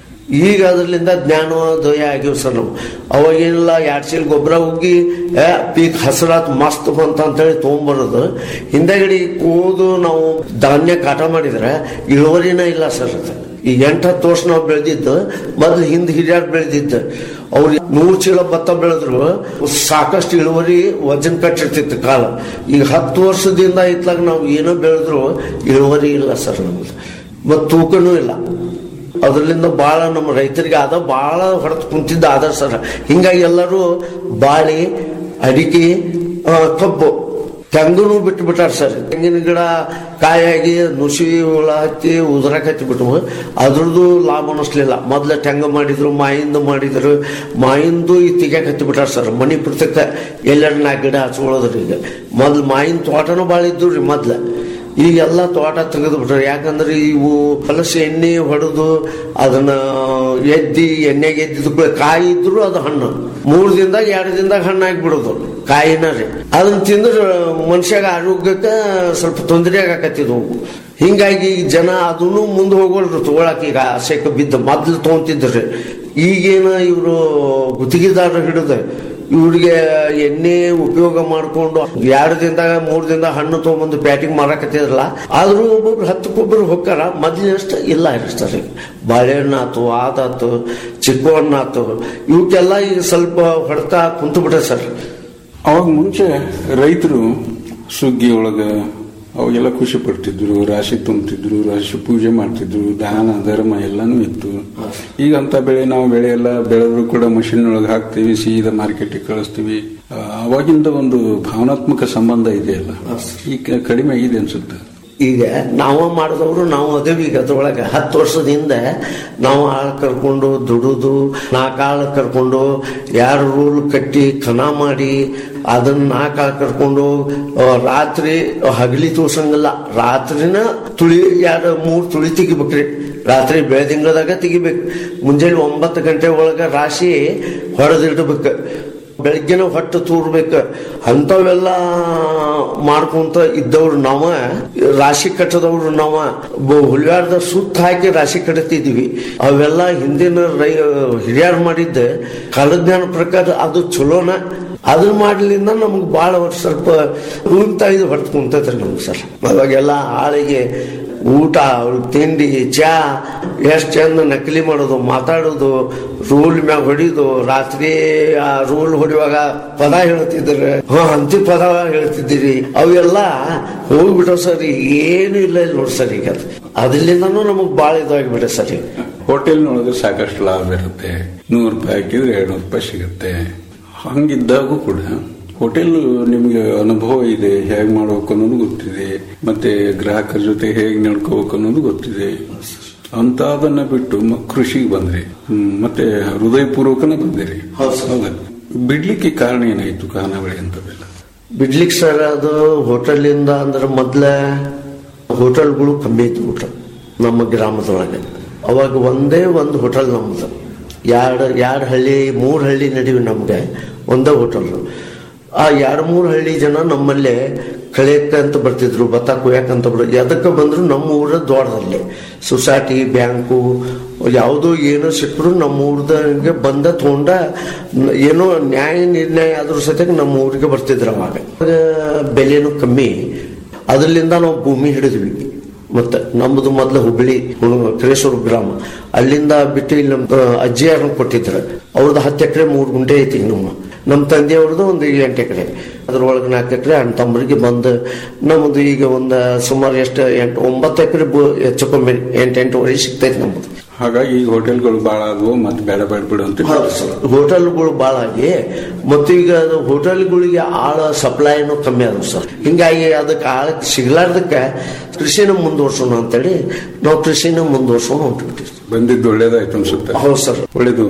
ಈಗ ಅದರಿಂದ ಜ್ಞಾನೋದಯ ಆಗಿವ್ ಸರ್ ನಾವು ಅವಾಗೇನಿಲ್ಲ ಎರಡ್ ಚೀಲ ಗೊಬ್ಬರ ಹೋಗಿ ಏ ಪೀಕ್ ಹಸರಾತ್ ಮಸ್ತ್ ಬಂತ ಅಂತೇಳಿ ತೊಗೊಂಬರೋದು ಹಿಂದೆಗಡಿ ಕೂದು ನಾವು ಧಾನ್ಯ ಕಾಟ ಮಾಡಿದ್ರೆ ಇಳುವರಿನ ಇಲ್ಲ ಸರ್ ಅದು ಈಗ ಎಂಟು ಹತ್ತು ವರ್ಷ ನಾವು ಬೆಳೆದಿದ್ದು ಮೊದ್ಲು ಹಿಂದ್ ಹಿರಿಯರ್ ಬೆಳೆದಿದ್ದು ಅವ್ರು ನೂರು ಚೀಲ ಭತ್ತ ಬೆಳೆದ್ರು ಸಾಕಷ್ಟು ಇಳುವರಿ ವಜನ್ ಕಟ್ಟಿರ್ತಿತ್ತು ಕಾಲ ಈಗ ಹತ್ತು ವರ್ಷದಿಂದ ಇತ್ಲಾಗ ನಾವು ಏನೋ ಬೆಳೆದ್ರು ಇಳುವರಿ ಇಲ್ಲ ಸರ್ ನಮ್ದು ಮತ್ತು ತೂಕನೂ ಇಲ್ಲ ಅದರಿಂದ ಬಹಳ ನಮ್ಮ ರೈತರಿಗೆ ಆದ ಬಹಳ ಹೊಡೆದು ಕುಂತಿದ್ದ ಆದ ಸರ್ ಹಿಂಗಾಗಿ ಎಲ್ಲರೂ ಬಾಳಿ ಅಡಿಕೆ ಆ, ಕಬ್ಬು ತೆಂಗುನು ಬಿಟ್ಟು ಬಿಟ್ಟಾರ ಸರ್ ತೆಂಗಿನ ಗಿಡ ಕಾಯಾಗಿ ನುಸಿ ಹುಳ ಹತ್ತಿ ಉದುರಕ್ ಹತ್ತಿ ಬಿಟ್ವು ಅದ್ರದ್ದು ಲಾಭ ಅನ್ನಿಸ್ಲಿಲ್ಲ ಮೊದ್ಲ ತೆಂಗು ಮಾಡಿದ್ರು ಮಾಯಿಂದ ಮಾಡಿದ್ರು ಮಾಯಿಂದು ಈ ತೆಗ್ಯಾಕ ಹತ್ತಿ ಬಿಟ್ಟಾರ ಸರ್ ಮನಿ ಪುಸ್ತಕ ಎಲ್ಲೆರಡು ನಾಲ್ಕು ಗಿಡ ಹಚ್ಕೊಳ್ಳೋದ್ರಿ ಈಗ ಮೊದ್ಲು ಮಾಯಿನ ತೋಟನೂ ಭಾಳ ಇದ್ದು ರೀ ಮೊದ್ಲ ಈಗೆಲ್ಲ ತೋಟ ತೆಗೆದು ಬಿಟ್ರು ಯಾಕಂದ್ರೆ ಇವು ಹೊಲಸ ಎಣ್ಣೆ ಹೊಡೆದು ಅದನ್ನ ಎದ್ದಿ ಎಣ್ಣೆಗೆ ಎದ್ದಿದ್ದು ಕೂಡ ಕಾಯಿ ಇದ್ರು ಅದು ಹಣ್ಣು ಮೂರು ದಿನದಾಗ ಎರಡು ದಿನದಾಗ ಹಣ್ಣು ಆಗಿಬಿಡೋದು ಕಾಯಿನ ರೀ ಅದನ್ನ ತಿಂದ್ರೆ ಮನುಷ್ಯಾಗ ಆರೋಗ್ಯಕ್ಕೆ ಸ್ವಲ್ಪ ತೊಂದರೆ ಆಗಾಕತ್ತಿದ್ವು ಹಿಂಗಾಗಿ ಈಗ ಜನ ಅದನ್ನು ಮುಂದೆ ಹೋಗೋಲ್ರು ತಗೊಳಕ್ ಈಗ ಆಸೆಕ್ಕೆ ಬಿದ್ದು ಮೊದ್ಲು ತಗೊಂತಿದ್ರಿ ಈಗೇನ ಇವರು ಗುತ್ತಿಗೆದಾರರು ಹಿಡಿದು ಇವ್ರಿಗೆ ಎಣ್ಣೆ ಉಪಯೋಗ ಮಾಡ್ಕೊಂಡು ಎರಡು ದಿನದಾಗ ಮೂರ್ ದಿನದಾಗ ಹಣ್ಣು ತಗೊಂಬಂದು ಪ್ಯಾಟಿಂಗ್ ಮಾರಾಕತ್ತಿದ್ರಲ್ಲ ಆದ್ರೂ ಒಬ್ಬೊಬ್ರು ಹತ್ತಕ್ಕೊಬ್ಬರು ಹೊಕ್ಕಾರ ಮೊದ್ಲಿನಷ್ಟು ಇಲ್ಲ ಇರ್ತಾರೆ ಬಾಳೆಹಣ್ಣು ಆತು ಆದಾತು ಚಿಕ್ಕು ಹಣ್ಣು ಆತು ಇವಕ್ಕೆಲ್ಲ ಈಗ ಸ್ವಲ್ಪ ಹೊಡ್ತಾ ಕುಂತು ಬಿಟ್ರೆ ಸರ್ ಅವಾಗ ಮುಂಚೆ ರೈತರು ಸುಗ್ಗಿ ಒಳಗ ಅವಾಗೆಲ್ಲ ಖುಷಿ ಪಡ್ತಿದ್ರು ರಾಶಿ ತುಂಬ್ತಿದ್ರು ರಾಶಿ ಪೂಜೆ ಮಾಡ್ತಿದ್ರು ದಾನ ಧರ್ಮ ಎಲ್ಲಾನು ಇತ್ತು ಈಗ ಅಂತ ಬೆಳೆ ನಾವು ಬೆಳೆ ಎಲ್ಲ ಬೆಳೆದ್ರು ಕೂಡ ಮಷಿನ್ ಒಳಗೆ ಹಾಕ್ತಿವಿ ಸೀದಾ ಮಾರ್ಕೆಟಿಗೆ ಕಳಿಸ್ತೀವಿ ಆ, ಅವಾಗಿಂದ ಒಂದು ಭಾವನಾತ್ಮಕ ಸಂಬಂಧ ಇದೆಯಲ್ಲ ಈಗ ಕಡಿಮೆ ಆಗಿದೆ ಅನ್ಸುತ್ತೆ ಈಗ ನಾವ ಮಾಡಿದವರು ನಾವು ಅದೇವಿ ಈಗ ಅದ್ರೊಳಗೆ ಹತ್ತು ವರ್ಷದಿಂದ ನಾವು ಆಳು ಕರ್ಕೊಂಡು ದುಡುದು ನಾಲ್ಕು ಆಳು ಕರ್ಕೊಂಡು ಯಾರು ರೂಲ್ ಕಟ್ಟಿ ಕನ ಮಾಡಿ ಅದನ್ನ ನಾಲ್ಕು ಆಳು ಕರ್ಕೊಂಡು ಆ, ರಾತ್ರಿ ಹಗಲಿ ತೋರ್ಸಂಗಿಲ್ಲ ರಾತ್ರಿನ ತುಳಿ ಎರಡು ಮೂರು ತುಳಿ ತೆಗಿಬೇಕ್ರಿ ರಾತ್ರಿ ಬೆಳದಿಂಗಳದಾಗ ತೆಗಿಬೇಕು ಮುಂಜಾನೆ ಒಂಬತ್ತು ಗಂಟೆ ಒಳಗ ರಾಶಿ ಹೊಡೆದಿಡ್ಬೇಕು ಬೆಳಗ್ಗೆನ ಹೊಟ್ಟೆ ತೂರ್ಬೇಕು ಅಂತವೆಲ್ಲ ಮಾಡ್ಕೊಂತ ಇದ್ದವ್ರು ನಾವ ರಾಶಿ ಕಟ್ಟದವ್ರು ನಾವ ಬ- ಹುಲಿಯಾರ್ದ ಸುತ್ತ ಹಾಕಿ ರಾಶಿ ಕಟ್ತಿದ್ವಿ ಅವೆಲ್ಲ ಹಿಂದಿನ ರೈ ಹಿರಿಯರು ಮಾಡಿದ್ದ ಕಾಲಜ್ಞಾನ ಪ್ರಕಾರ ಅದು ಚಲೋನ ಅದನ್ನ ಮಾಡ್ಲಿಂದ ನಮ್ಗೆ ಭಾಳ ವರ್ಷ ಸ್ವಲ್ಪ ರೂಮ್ತಾ ಇದು ಹೊರತು ಕುಂತೈತ್ರಿ ನಮ್ಗೆ ಸರ್ ಅವಾಗೆಲ್ಲ ಆಳಿಗೆ ಊಟ ಅವ್ರಿಗೆ ತಿಂಡಿ ಚಾ ಎಷ್ಟು ಚಂದ ನಕಲಿ ಮಾಡೋದು ಮಾತಾಡೋದು ರೂಲ್ ಮ್ಯಾಗ ಹೊಡಿದು ರಾತ್ರಿ ಆ ರೂಲ್ ಹೊಡಿಯುವಾಗ ಪದ ಹೇಳ್ತಿದ್ರು ಹಾ ಅಂತಿ ಪದ ಹೇಳ್ತಿದ್ದೀರಿ ಅವೆಲ್ಲ ಹೋಗ್ಬಿಟ್ಟವ್ ಸರ್ ಏನು ಇಲ್ಲ ಇಲ್ಲಿ ನೋಡಿ ಸರ್ ಈಗ ಅದು. ಅದ್ರಲ್ಲಿಂದನೂ ನಮಗ್ ಭಾಳ ಇದಾಗಿಬಿಟ್ಟೆ ಸರ್ ಈಗ ಹೋಟೆಲ್ನೊಳಗೆ ಸಾಕಷ್ಟು ಲಾಭ ಇರುತ್ತೆ ನೂರು ರೂಪಾಯಿ ಹಾಕಿದ್ರೆ ಎರಡು ನೂರು ರೂಪಾಯಿ ಸಿಗುತ್ತೆ ಹಂಗಿದ್ದಾಗೂ ಕೂಡ ಹೋಟೆಲ್ ನಿಮಗೆ ಅನುಭವ ಇದೆ ಹೇಗೆ ಮಾಡ್ಬೇಕು ಅನ್ನೋದು ಗೊತ್ತಿದೆ ಮತ್ತೆ ಗ್ರಾಹಕರ ಜೊತೆ ಹೇಗೆ ನಡ್ಕೋಬೇಕು ಅನ್ನೋದು ಗೊತ್ತಿದೆ ಅಂತ ಅದನ್ನ ಬಿಟ್ಟು ಮ- ಕೃಷಿಗೆ ಬಂದ್ರಿ ಹ್ಮ್, ಮತ್ತೆ ಹೃದಯಪೂರ್ವಕನ ಬಂದಿರಿ ಹೌದಾ ಬಿಡ್ಲಿಕ್ಕೆ ಕಾರಣ ಏನಾಯ್ತು ಖಾನಾವಳಿ ಅಂತವೆಲ್ಲ ಬಿಡ್ಲಿಕ್ಕೆ ಸರ್ ಅದು ಹೋಟೆಲಿಂದ ಅಂದ್ರೆ ಮೊದ್ಲ ಹೋಟೆಲ್ಗಳು ಕಮ್ಮಿ ಇತ್ತು ಊಟ ನಮ್ಮ ಗ್ರಾಮದೊಳಗೆ ಅವಾಗ ಒಂದೇ ಒಂದು ಹೋಟೆಲ್ ನಮ್ದು ಎರಡು ಎರಡು ಹಳ್ಳಿ ಮೂರು ಹಳ್ಳಿ ನಡುವೆ ನಮ್ಗೆ ಒಂದೇ ಹೋಟೆಲ್ ಆ ಎರಡು ಮೂರು ಹಳ್ಳಿ ಜನ ನಮ್ಮಲ್ಲೇ ಕಳೆಯಕ್ಕೆ ಅಂತ ಬರ್ತಿದ್ರು ಭತ್ತ ಕುಯ್ಯಕ್ಕಂತ ಬರ್ ಎದಕ್ಕೆ ಬಂದ್ರು ನಮ್ಮ ಊರ ದೊಡ್ಡದಲ್ಲಿ ಸೊಸೈಟಿ ಬ್ಯಾಂಕು ಯಾವುದೋ ಏನೋ ಸಿಕ್ಕರು ನಮ್ಮ ಊರ್ದಾಗೆ ಬಂದ ತಗೊಂಡ ನ- ಏನೋ ನ್ಯಾಯ ನಿರ್ಣಯ ಆದ್ರೂ ಸತ್ಯಾಗ ನಮ್ಮ ಊರಿಗೆ ಬರ್ತಿದ್ರು ಅವಾಗ ಅವಾಗ ಬೆಲೆನೂ ಕಮ್ಮಿ ಅದರಿಂದ ನಾವು ಭೂಮಿ ಹಿಡಿದ್ವಿ ಮತ್ತೆ ನಮ್ಮದು ಮೊದಲು ಹುಬ್ಬಳ್ಳಿ ಕರೇಶ್ವರ ಗ್ರಾಮ ಅಲ್ಲಿಂದ ಬಿಟ್ಟು ಇಲ್ಲಿ ನಮ್ಮ ಅಜ್ಜಿಯಾರನ್ನ ಕೊಟ್ಟಿದ್ರು ಅವ್ರದ್ದು ಹತ್ತು ಎಕರೆ ಮೂರು ಗುಂಟೆ ಐತಿ ನಮ್ಮ ನಮ್ಮ ತಂದೆಯವ್ರದ್ದು ಒಂದು ಎಂಟು ಎಕರೆ ಅದ್ರೊಳಗೆ ನಾಲ್ಕು ಎಕರೆ ಅಣ್ಣ ತಮ್ಮರಿಗೆ ಬಂದು ನಮ್ಮದು ಈಗ ಒಂದು ಸುಮಾರು ಎಷ್ಟು ಎಂಟು ಒಂಬತ್ತು ಎಕರೆ ಹೆಚ್ಚು ಕಮ್ಮಿ ಎಂಟು ಎಂಟುವರೆ ಸಿಗ್ತೈತಿ ನಮ್ಮದು ಹಾಗಾಗಿ ಈಗ ಹೋಟೆಲ್ಗಳು ಭಾಳ ಆದವು ಮತ್ತೆ ಬೇಡ ಬೇಡ ಬಿಡು ಅಂತ ಹೋಟೆಲ್ಗಳು ಭಾಳ ಆಗಿ ಮತ್ತು ಈಗ ಅದು ಹೋಟೆಲ್ಗಳಿಗೆ ಆಳ ಸಪ್ಲೈನು ಕಮ್ಮಿ ಆದವು ಸರ್ ಹಿಂಗಾಗಿ ಅದಕ್ಕೆ ಆಳ ಸಿಗ್ಲಾರ್ದಕ್ಕೆ ಕೃಷಿನ ಮುಂದುವರ್ಸೋಣ ಅಂತೇಳಿ ನಾವು ಕೃಷಿನ ಮುಂದುವರ್ಸೋಣ ಹೊಂಟ್ಬಿಟ್ಟಿವಿ ಬಂದಿದ್ದು ಒಳ್ಳೇದಾಯ್ತು ಅನ್ಸುತ್ತೆ ಹೌದು ಸರ್ ಒಳ್ಳೇದು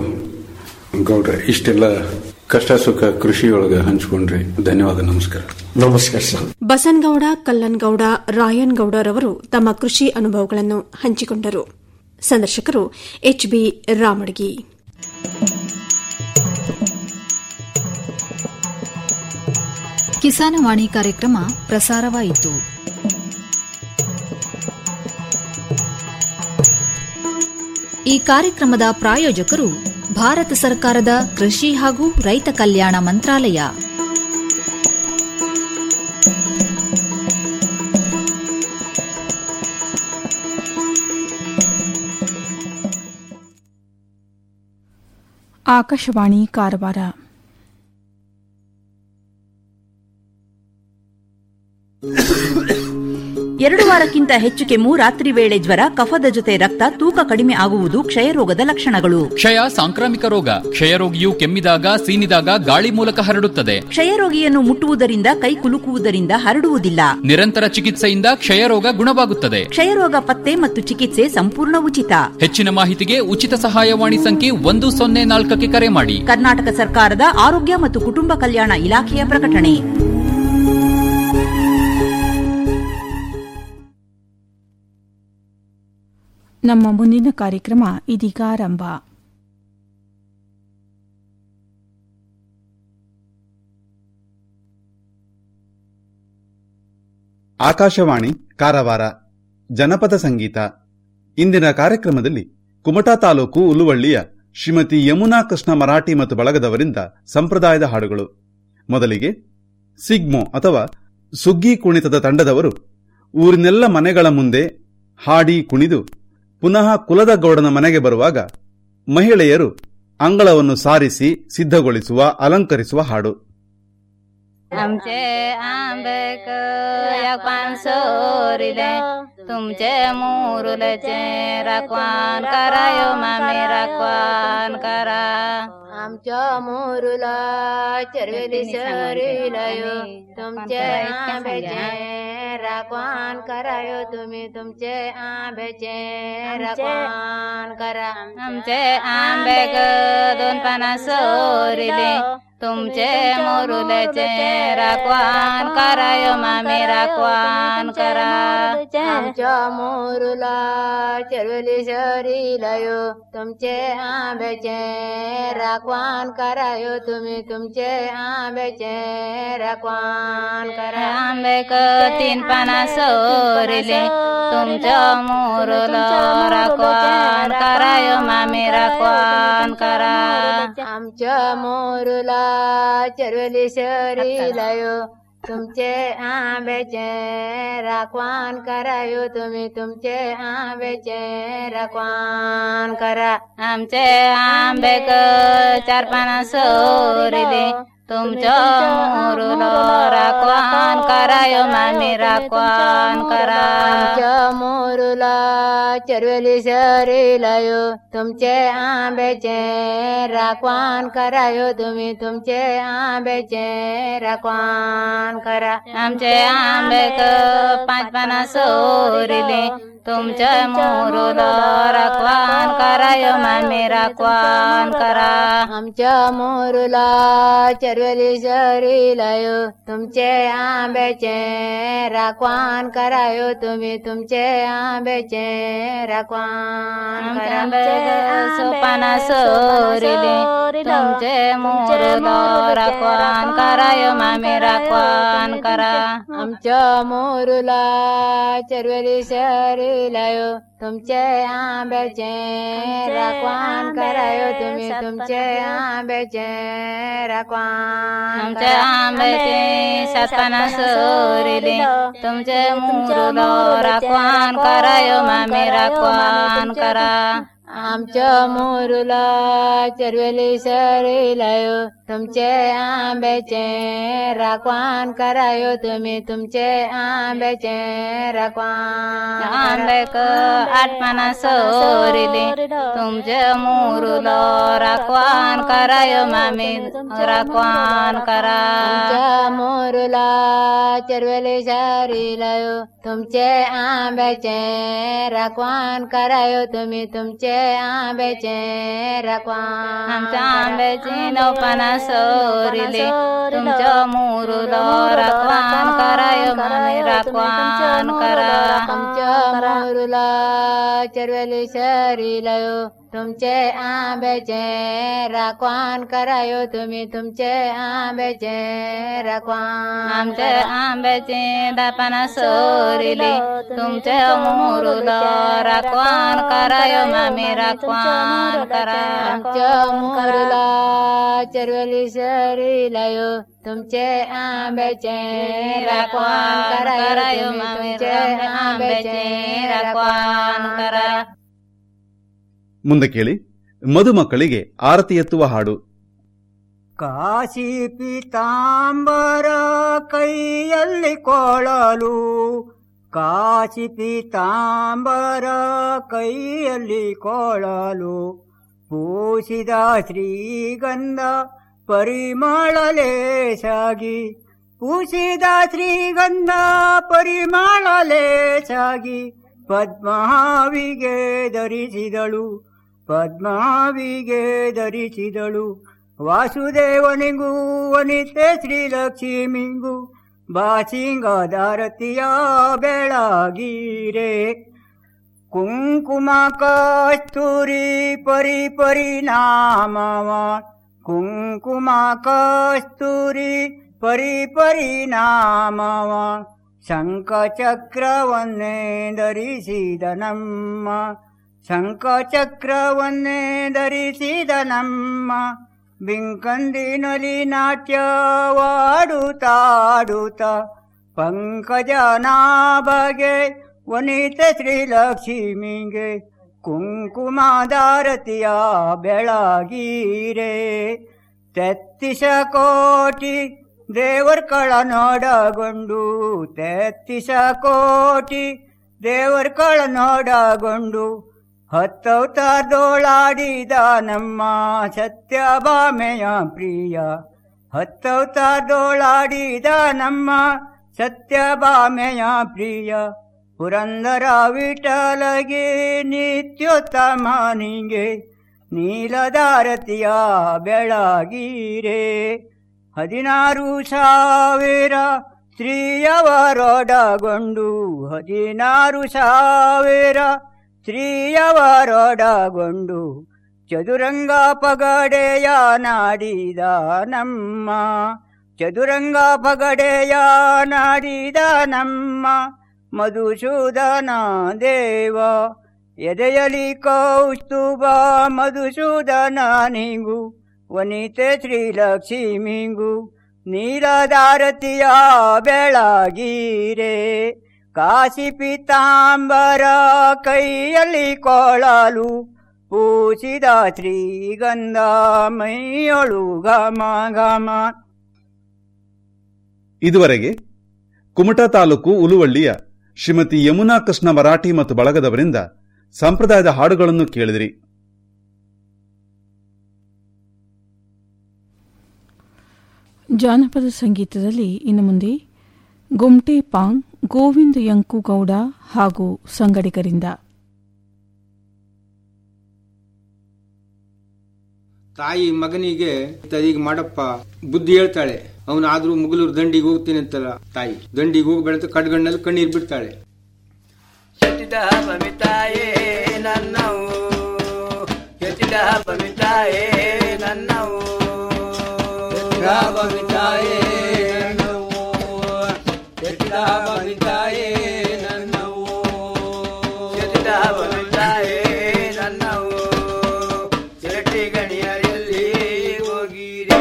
ಗೌಡ್ರೆ ಇಷ್ಟೆಲ್ಲ ಕಷ್ಟ ಸುಖ ಕೃಷಿಯೊಳಗೆ ಹಂಚ್ಕೊಂಡ್ರಿ ಧನ್ಯವಾದ ನಮಸ್ಕಾರ ನಮಸ್ಕಾರ ಸರ್ ಬಸನಗೌಡ ಕಲ್ಲನ್ಗೌಡ ರಾಯನ್ಗೌಡರವರು ತಮ್ಮ ಕೃಷಿ ಅನುಭವಗಳನ್ನು ಹಂಚಿಕೊಂಡರು ಸಂದರ್ಶಕರು ಎಚ್ ಬಿ ರಾಮಡ್ಗಿ ಕಿಸಾನವಾಣಿ ಕಾರ್ಯಕ್ರಮ ಪ್ರಸಾರವಾಯಿತು ಈ ಕಾರ್ಯಕ್ರಮದ ಪ್ರಾಯೋಜಕರು ಭಾರತ ಸರ್ಕಾರದ ಕೃಷಿ ಹಾಗೂ ರೈತ ಕಲ್ಯಾಣ ಮಂತ್ರಾಲಯ ಆಕಾಶವಾಣಿ ಕಾರವಾರ ಎರಡು ವಾರಕ್ಕಿಂತ ಹೆಚ್ಚು ಕೆಮ್ಮು ರಾತ್ರಿ ವೇಳೆ ಜ್ವರ ಕಫದ ಜೊತೆ ರಕ್ತ ತೂಕ ಕಡಿಮೆ ಆಗುವುದು ಕ್ಷಯರೋಗದ ಲಕ್ಷಣಗಳು ಕ್ಷಯ ಸಾಂಕ್ರಾಮಿಕ ರೋಗ ಕ್ಷಯರೋಗಿಯು ಕೆಮ್ಮಿದಾಗ ಸೀನಿದಾಗ ಗಾಳಿ ಮೂಲಕ ಹರಡುತ್ತದೆ ಕ್ಷಯರೋಗಿಯನ್ನು ಮುಟ್ಟುವುದರಿಂದ ಕೈ ಕುಲುಕುವುದರಿಂದ ಹರಡುವುದಿಲ್ಲ ನಿರಂತರ ಚಿಕಿತ್ಸೆಯಿಂದ ಕ್ಷಯರೋಗ ಗುಣವಾಗುತ್ತದೆ ಕ್ಷಯರೋಗ ಪತ್ತೆ ಮತ್ತು ಚಿಕಿತ್ಸೆ ಸಂಪೂರ್ಣ ಉಚಿತ ಹೆಚ್ಚಿನ ಮಾಹಿತಿಗೆ ಉಚಿತ ಸಹಾಯವಾಣಿ ಸಂಖ್ಯೆ ಒಂದು ಸೊನ್ನೆ ನಾಲ್ಕಕ್ಕೆ ಕರೆ ಮಾಡಿ ಕರ್ನಾಟಕ ಸರ್ಕಾರದ ಆರೋಗ್ಯ ಮತ್ತು ಕುಟುಂಬ ಕಲ್ಯಾಣ ಇಲಾಖೆಯ ಪ್ರಕಟಣೆ ನಮ್ಮ ಮುಂದಿನ ಕಾರ್ಯಕ್ರಮ ಇದೀಗ ಆರಂಭ ಆಕಾಶವಾಣಿ ಕಾರವಾರ ಜನಪದ ಸಂಗೀತ ಇಂದಿನ ಕಾರ್ಯಕ್ರಮದಲ್ಲಿ ಕುಮಟಾ ತಾಲೂಕು ಉಲುವಳ್ಳಿಯ ಶ್ರೀಮತಿ ಯಮುನಾ ಕೃಷ್ಣ ಮರಾಠಿ ಮತ್ತು ಬಳಗದವರಿಂದ ಸಂಪ್ರದಾಯದ ಹಾಡುಗಳು ಮೊದಲಿಗೆ ಸಿಗ್ಮೋ ಅಥವಾ ಸುಗ್ಗಿ ಕುಣಿತದ ತಂಡದವರು ಊರಿನೆಲ್ಲ ಮನೆಗಳ ಮುಂದೆ ಹಾಡಿ ಕುಣಿದು ಪುನಃ ಕುಲದ ಗೌಡನ ಮನೆಗೆ ಬರುವಾಗ ಮಹಿಳೆಯರು ಅಂಗಳವನ್ನು ಸಾರಿಸಿ ಸಿದ್ಧಗೊಳಿಸುವ ಅಲಂಕರಿಸುವ ಹಾಡು आमचे आंबेक एक पानसोरिले तुमचे मुरुलेचे राखवान करायो मामी राखवान करा आमच्या मोरूला चरवेली सरीलायो तुमचे आंब्याचे राखवान करायो तुम्ही तुमचे आंब्याचे राखवान करा आमचे आंबेक दोन पाना सोरिले तुमचे मोरुलेचे राखवान करायो मामी राखवान करा आमच्या मोरूला चरवेली सरीलायो तुमचे आंब्याचे राखवान करायो तुम्ही तुमचे आंब्याचे राखवान करा आंबेक तीन पाना सोरिले तुमच्या मोरुला राखवान करायो मामी राखवान करा आमच्या मोरूला चरवेली सरीलायो तुमचे आंब्याचे राखवान करायो तुम्ही तुमचे आंब्याचे राखवान करा आमचे आंबेक चार पाना सोरिले तुमच्या मोरुला राखवान करायो मामी राखवान करा आमच्या मोरूला चरवेली सरीलायो तुमचे आंब्याचे राखवान करायो तुम्ही तुमचे आंब्याचे राखवान करा आमचे आंबेक पाच पाना सोरिले तुमच्या मोरुला राखवान करायो मामी राखवान करा आमच्या मोरूला चरवेली सरीलायो तुमचे आंब्याचे राखवान करायो तुम्ही तुमचे आंब्याचे राखवान करा सोपाना सोरिले तुमचे मोरुला राखवान करायो मामी राखवान करा आमच्या मोरूला चरवेली सरीलायो तुमचे आंब्याचे राखवान करायो तुम्ही तुमचे आंब्याचे राखवान आमचे आंब्याचे साताना सोरिले तुमचे मुरुलो राखवान करायो मामी राखवान करा आमच्या मोरूला चरवेली सरीलायो तुमचे आंब्याचे राखवान करायो तुम्ही तुमचे आंब्याचे राखवान आंबेक आठ पाना सोरिले तुमचे मुरुलो राखवान करायो मामी राखवान करा आमच्या मोरूला चरवेली सरीलायो तुमचे आंब्याचे राखवान करायो तुम्ही तुमचे आंब्याचे राखवान आमच्या आंब्याची नवपाना सोरिले तुमच्या मुरुलो राखवान करायो मामी राखवान करा आमच्या मोरूला चरवेली सरीलायो तुमचे आंब्याचे राखवान करायो तुम्ही तुमचे आंब्याचे राखवान आमचे आंब्याचे दापाना सोरिले तुमचे मुरुलो राखवान करायो मामी राखवान करा आमच्या मोरूला चरवेली सरीलायो तुमचे आंब्याचे राखवान करायो तुम्ही तुमचे आंब्याचे राखवान करा ಮುಂದೆ ಕೇಳಿ ಮದುಮಕ್ಕಳಿಗೆ ಆರತಿ ಎತ್ತುವ ಹಾಡು ಕಾಶಿ ಪೀತಾಂಬರ ಕೈಯಲ್ಲಿ ಕೊಳಲು ಕಾಶಿ ಪೀತಾಂಬರ ಕೈಯಲ್ಲಿ ಕೊಳಲು ಪೂಸಿದ ಶ್ರೀಗಂಧ ಪರಿಮಳ ಲೇಸಾಗಿ ಪೂಸಿದ ಶ್ರೀಗಂಧ ಪರಿಮಳ ಲೇಸಾಗಿ ಪದ್ಮಾವಿಗೆ ಧರಿಸಿದಳು ಪದ್ಮಾವಿಗೆ ಧರಿಸಿದಳು ವಾಸುದೇವನಿಗೂ ವನಿತೆ ಶ್ರೀಲಕ್ಷ್ಮಿಗೂ ಬಾಸಿಂಗದಾರತಿಯ ಬೆಳಗಿರೆ ಕುಂಕುಮ ಕಸ್ತೂರಿ ಪರಿ ಪರಿಣಾಮವ ಕುಂಕುಮ ಕಸ್ತೂರಿ ಪರಿ ಪರಿಣಾಮವ ಶಂಖಚಕ್ರವನ್ನೇ ಧರಿಸಿದ ನಮ್ಮ ಶಂಖಚಕ್ರವನ್ನೇ ಧರಿಸಿದ ನಮ್ಮ ಬಿಂಕಂದಿನಲಿ ನಾಟ್ಯವಾಡುತ್ತಾಡುತ್ತ ಪಂಕಜನಾಭಗೆ ವನಿತ ಶ್ರೀಲಕ್ಷ್ಮಿಗೆ ಕುಂಕುಮಾದಾರತಿಯ ಬೆಳಗೀರೆ ತೆತ್ತಿಸ ಕೋಟಿ ದೇವರ್ಗಳ ನೋಡಗೊಂಡು ತೆತ್ತಿಸ ಕೋಟಿ ದೇವರ್ಗಳ ನೋಡಗೊಂಡು ಹತ್ತವತಾರದೋಳಾಡಿದ ನಮ್ಮ ಸತ್ಯಭಾಮೆಯ ಪ್ರಿಯ ಹತ್ತವತಾರದೋಳಾಡಿದ ನಮ್ಮ ಸತ್ಯಭಾಮೆಯ ಪ್ರಿಯ ಪುರಂದರ ವಿಠಲಗೆ ನಿತ್ಯೋತ್ತಮನಿಗೆ ನೀಲದಾರತಿಯ ಬೆಳಗೀರೆ ಹದಿನಾರು ಸಾವಿರ ಸ್ತ್ರೀಯವರೊಡಗೊಂಡು ಹದಿನಾರು ಸಾವಿರ ಸ್ತ್ರೀಯವರೊಡಗೊಂಡು ಚದುರಂಗ ಪಗಡೆಯ ನಾಡಿದ ನಮ್ಮ ಚದುರಂಗ ಪಗಡೆಯ ನಾಡಿದ ನಮ್ಮ ಮಧುಸೂದನ ದೇವ ಎದೆಯಲಿ ಕೌಸ್ತುಭ ಮಧುಸೂದನನಿಗೂ ವನಿತೆ ಶ್ರೀಲಕ್ಷ್ಮಿಗೂ ನೀಲದಾರತಿಯ ಬೆಳಗೀರೆ ಕಾಶಿ ಪೀತಾಂಬರ ಕೈಯಲ್ಲಿ ಕೊಳಲು ಪೂಸಿದ ಶ್ರೀಗಂಧ ಮೈಯೊಳು ಘಮ ಘಮ ಇದುವರೆಗೆ ಕುಮಟಾ ತಾಲೂಕು ಉಲುವಳ್ಳಿಯ ಶ್ರೀಮತಿ ಯಮುನಾ ಕೃಷ್ಣ ಮರಾಠಿ ಮತ್ತು ಬಳಗದವರಿಂದ ಸಂಪ್ರದಾಯದ ಹಾಡುಗಳನ್ನು ಕೇಳಿದಿರಿ ಜಾನಪದ ಸಂಗೀತದಲ್ಲಿ ಇನ್ನು ಮುಂದೆ ಗುಮ್ಟೆ ಪಾಂಗ್ ಗೋವಿಂದ ಯಂಕುಗೌಡ ಹಾಗೂ ಸಂಗಡಿಗರಿಂದ ತಾಯಿ ಮಗನಿಗೆ ಈಗ ಮಾಡಪ್ಪ ಬುದ್ಧಿ ಹೇಳ್ತಾಳೆ ಅವನಾದ್ರೂ ಮುಗಲೂರು ದಂಡಿಗೆ ಹೋಗ್ತೀನಿ ಅಂತಲ್ಲ ತಾಯಿ ದಂಡಿಗೆ ಹೋಗ್ಬೇಡ ಅಂತ ಕಡ್ಗಣ್ಣಲ್ಲಿ ಕಣ್ಣೀರ್ ಬಿಡ್ತಾಳೆ ಎತ್ತಿದ ಬಮಿತಾಯೇ ನನ್ನವು ಎತ್ತಿದ ಬಮಿತಾಯೇ ನನ್ನವು ಎತ್ತಿದ ಬಮಿತಾಯೇ ನನ್ನವು ಎತ್ತಿದ ಬಮಿತಾಯೇ ನನ್ನವು ಎತ್ತಿದ ಬಮಿತಾಯೇ ನನ್ನವು ಚಿರಟಿ ಗಣಿಯರಲ್ಲಿ ಹೋಗಿರೇ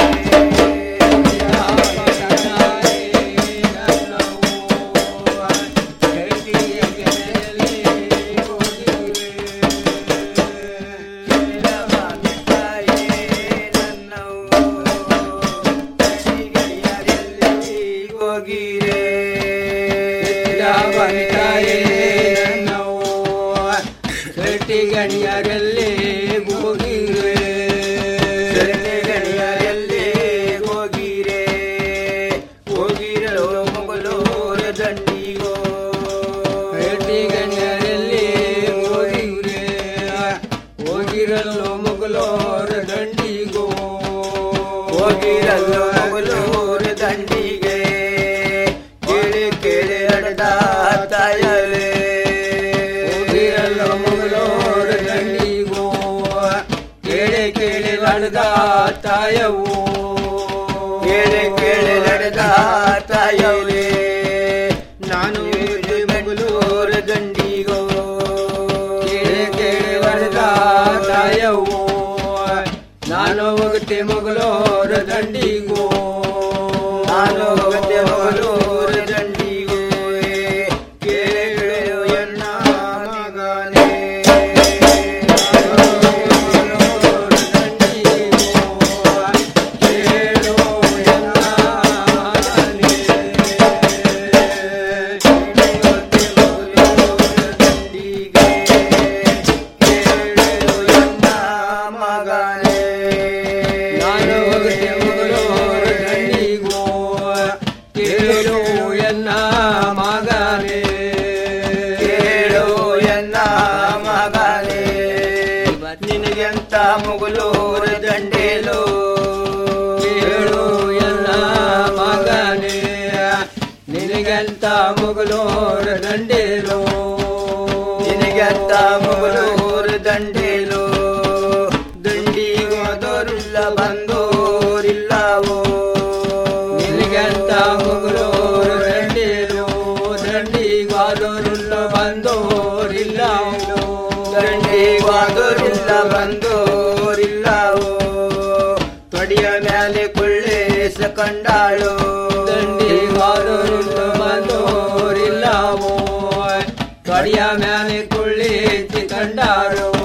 ಹೋಗಿರೇ ಗಣಿಯರಲ್ಲಿ ಹೋಗಿರೇ ಗಣಿಯರಲ್ಲಿ ಹೋಗಿರೇ ಹೋಗಿರಲು ಮೊಗಲೂರ ದಂಡಿಗೋ ಗಣಿಯರಲ್ಲಿ ಹೋಗಿರೇ ಹೋಗಿರಲು ಮೊಗಲೂರ ದಂಡಿಗೋ ಹೋಗಿರಲು ಮೊಗಲೂರ ದಂಡಿಗೆ ಕೇಳಿ ಕೇಳಿ ಅಡದ ತಾಯಲೇ ಹೋಗಿರಲು ಮೊಗಲೂರ ದಂಡಿಗೋ ಕೇಳಿ ಕೇಳಿ ನಡೆದ ತಾಯವು ಕೇಳಿ ಕೇಳಿ ನಡೆದ ತಾಯವೇ ನಾನು ಮಗಳೂರ ದಂಡಿಗೋ ಕೇಳಿ ಕೇಳಿ ನಡೆದ ತಾಯವು ನಾನು ಹೋಗುತ್ತೆ ಮಗಳೂರ ದಂಡಿಗೋ ನಾನು ಹೋಗುತ್ತೆ ಮಗಳೂರ ದಂಡಿಗೋ ಕೇಳು ಎನ್ನ ಮಗನೇ ನಾನು ಹೋಗುತ್ತೆ ಮಗಳೂರ ದಂಡಿಗೋ ಕೇಳು ಎನ್ನ ಮಗನೇ ಕೇಳು ಎನ್ನ ಮಗನೇ ನಿನಗೆಂತ ಮುಗುಲೂರ ದಂಡೇಲು ಕೇಳು ಎನ್ನ ಮಗನೇ ನಿನಗೆಂತ ಮುಗುಲೂರ ದಂಡೇಲು ನಿನಗೆಂತ ಮುಗುಲೂರ ದಂಡೇಲು ದಂಡಿಗೋದೋರಿಲ್ಲ ಬಂದೋರಿಲ್ಲವೋ ನಿನಗೆಂತ ಮುಗುಲೂರ ದಂಡೇಲು ದಂಡಿಗಾದೋರಿಲ್ಲ ಬಂದೋರಿಲ್ಲವೋ ಗಾಡಿಯ ಮ್ಯಾಲೆ ಕುಳ್ಳಿತಿ ಕಂಡಾರು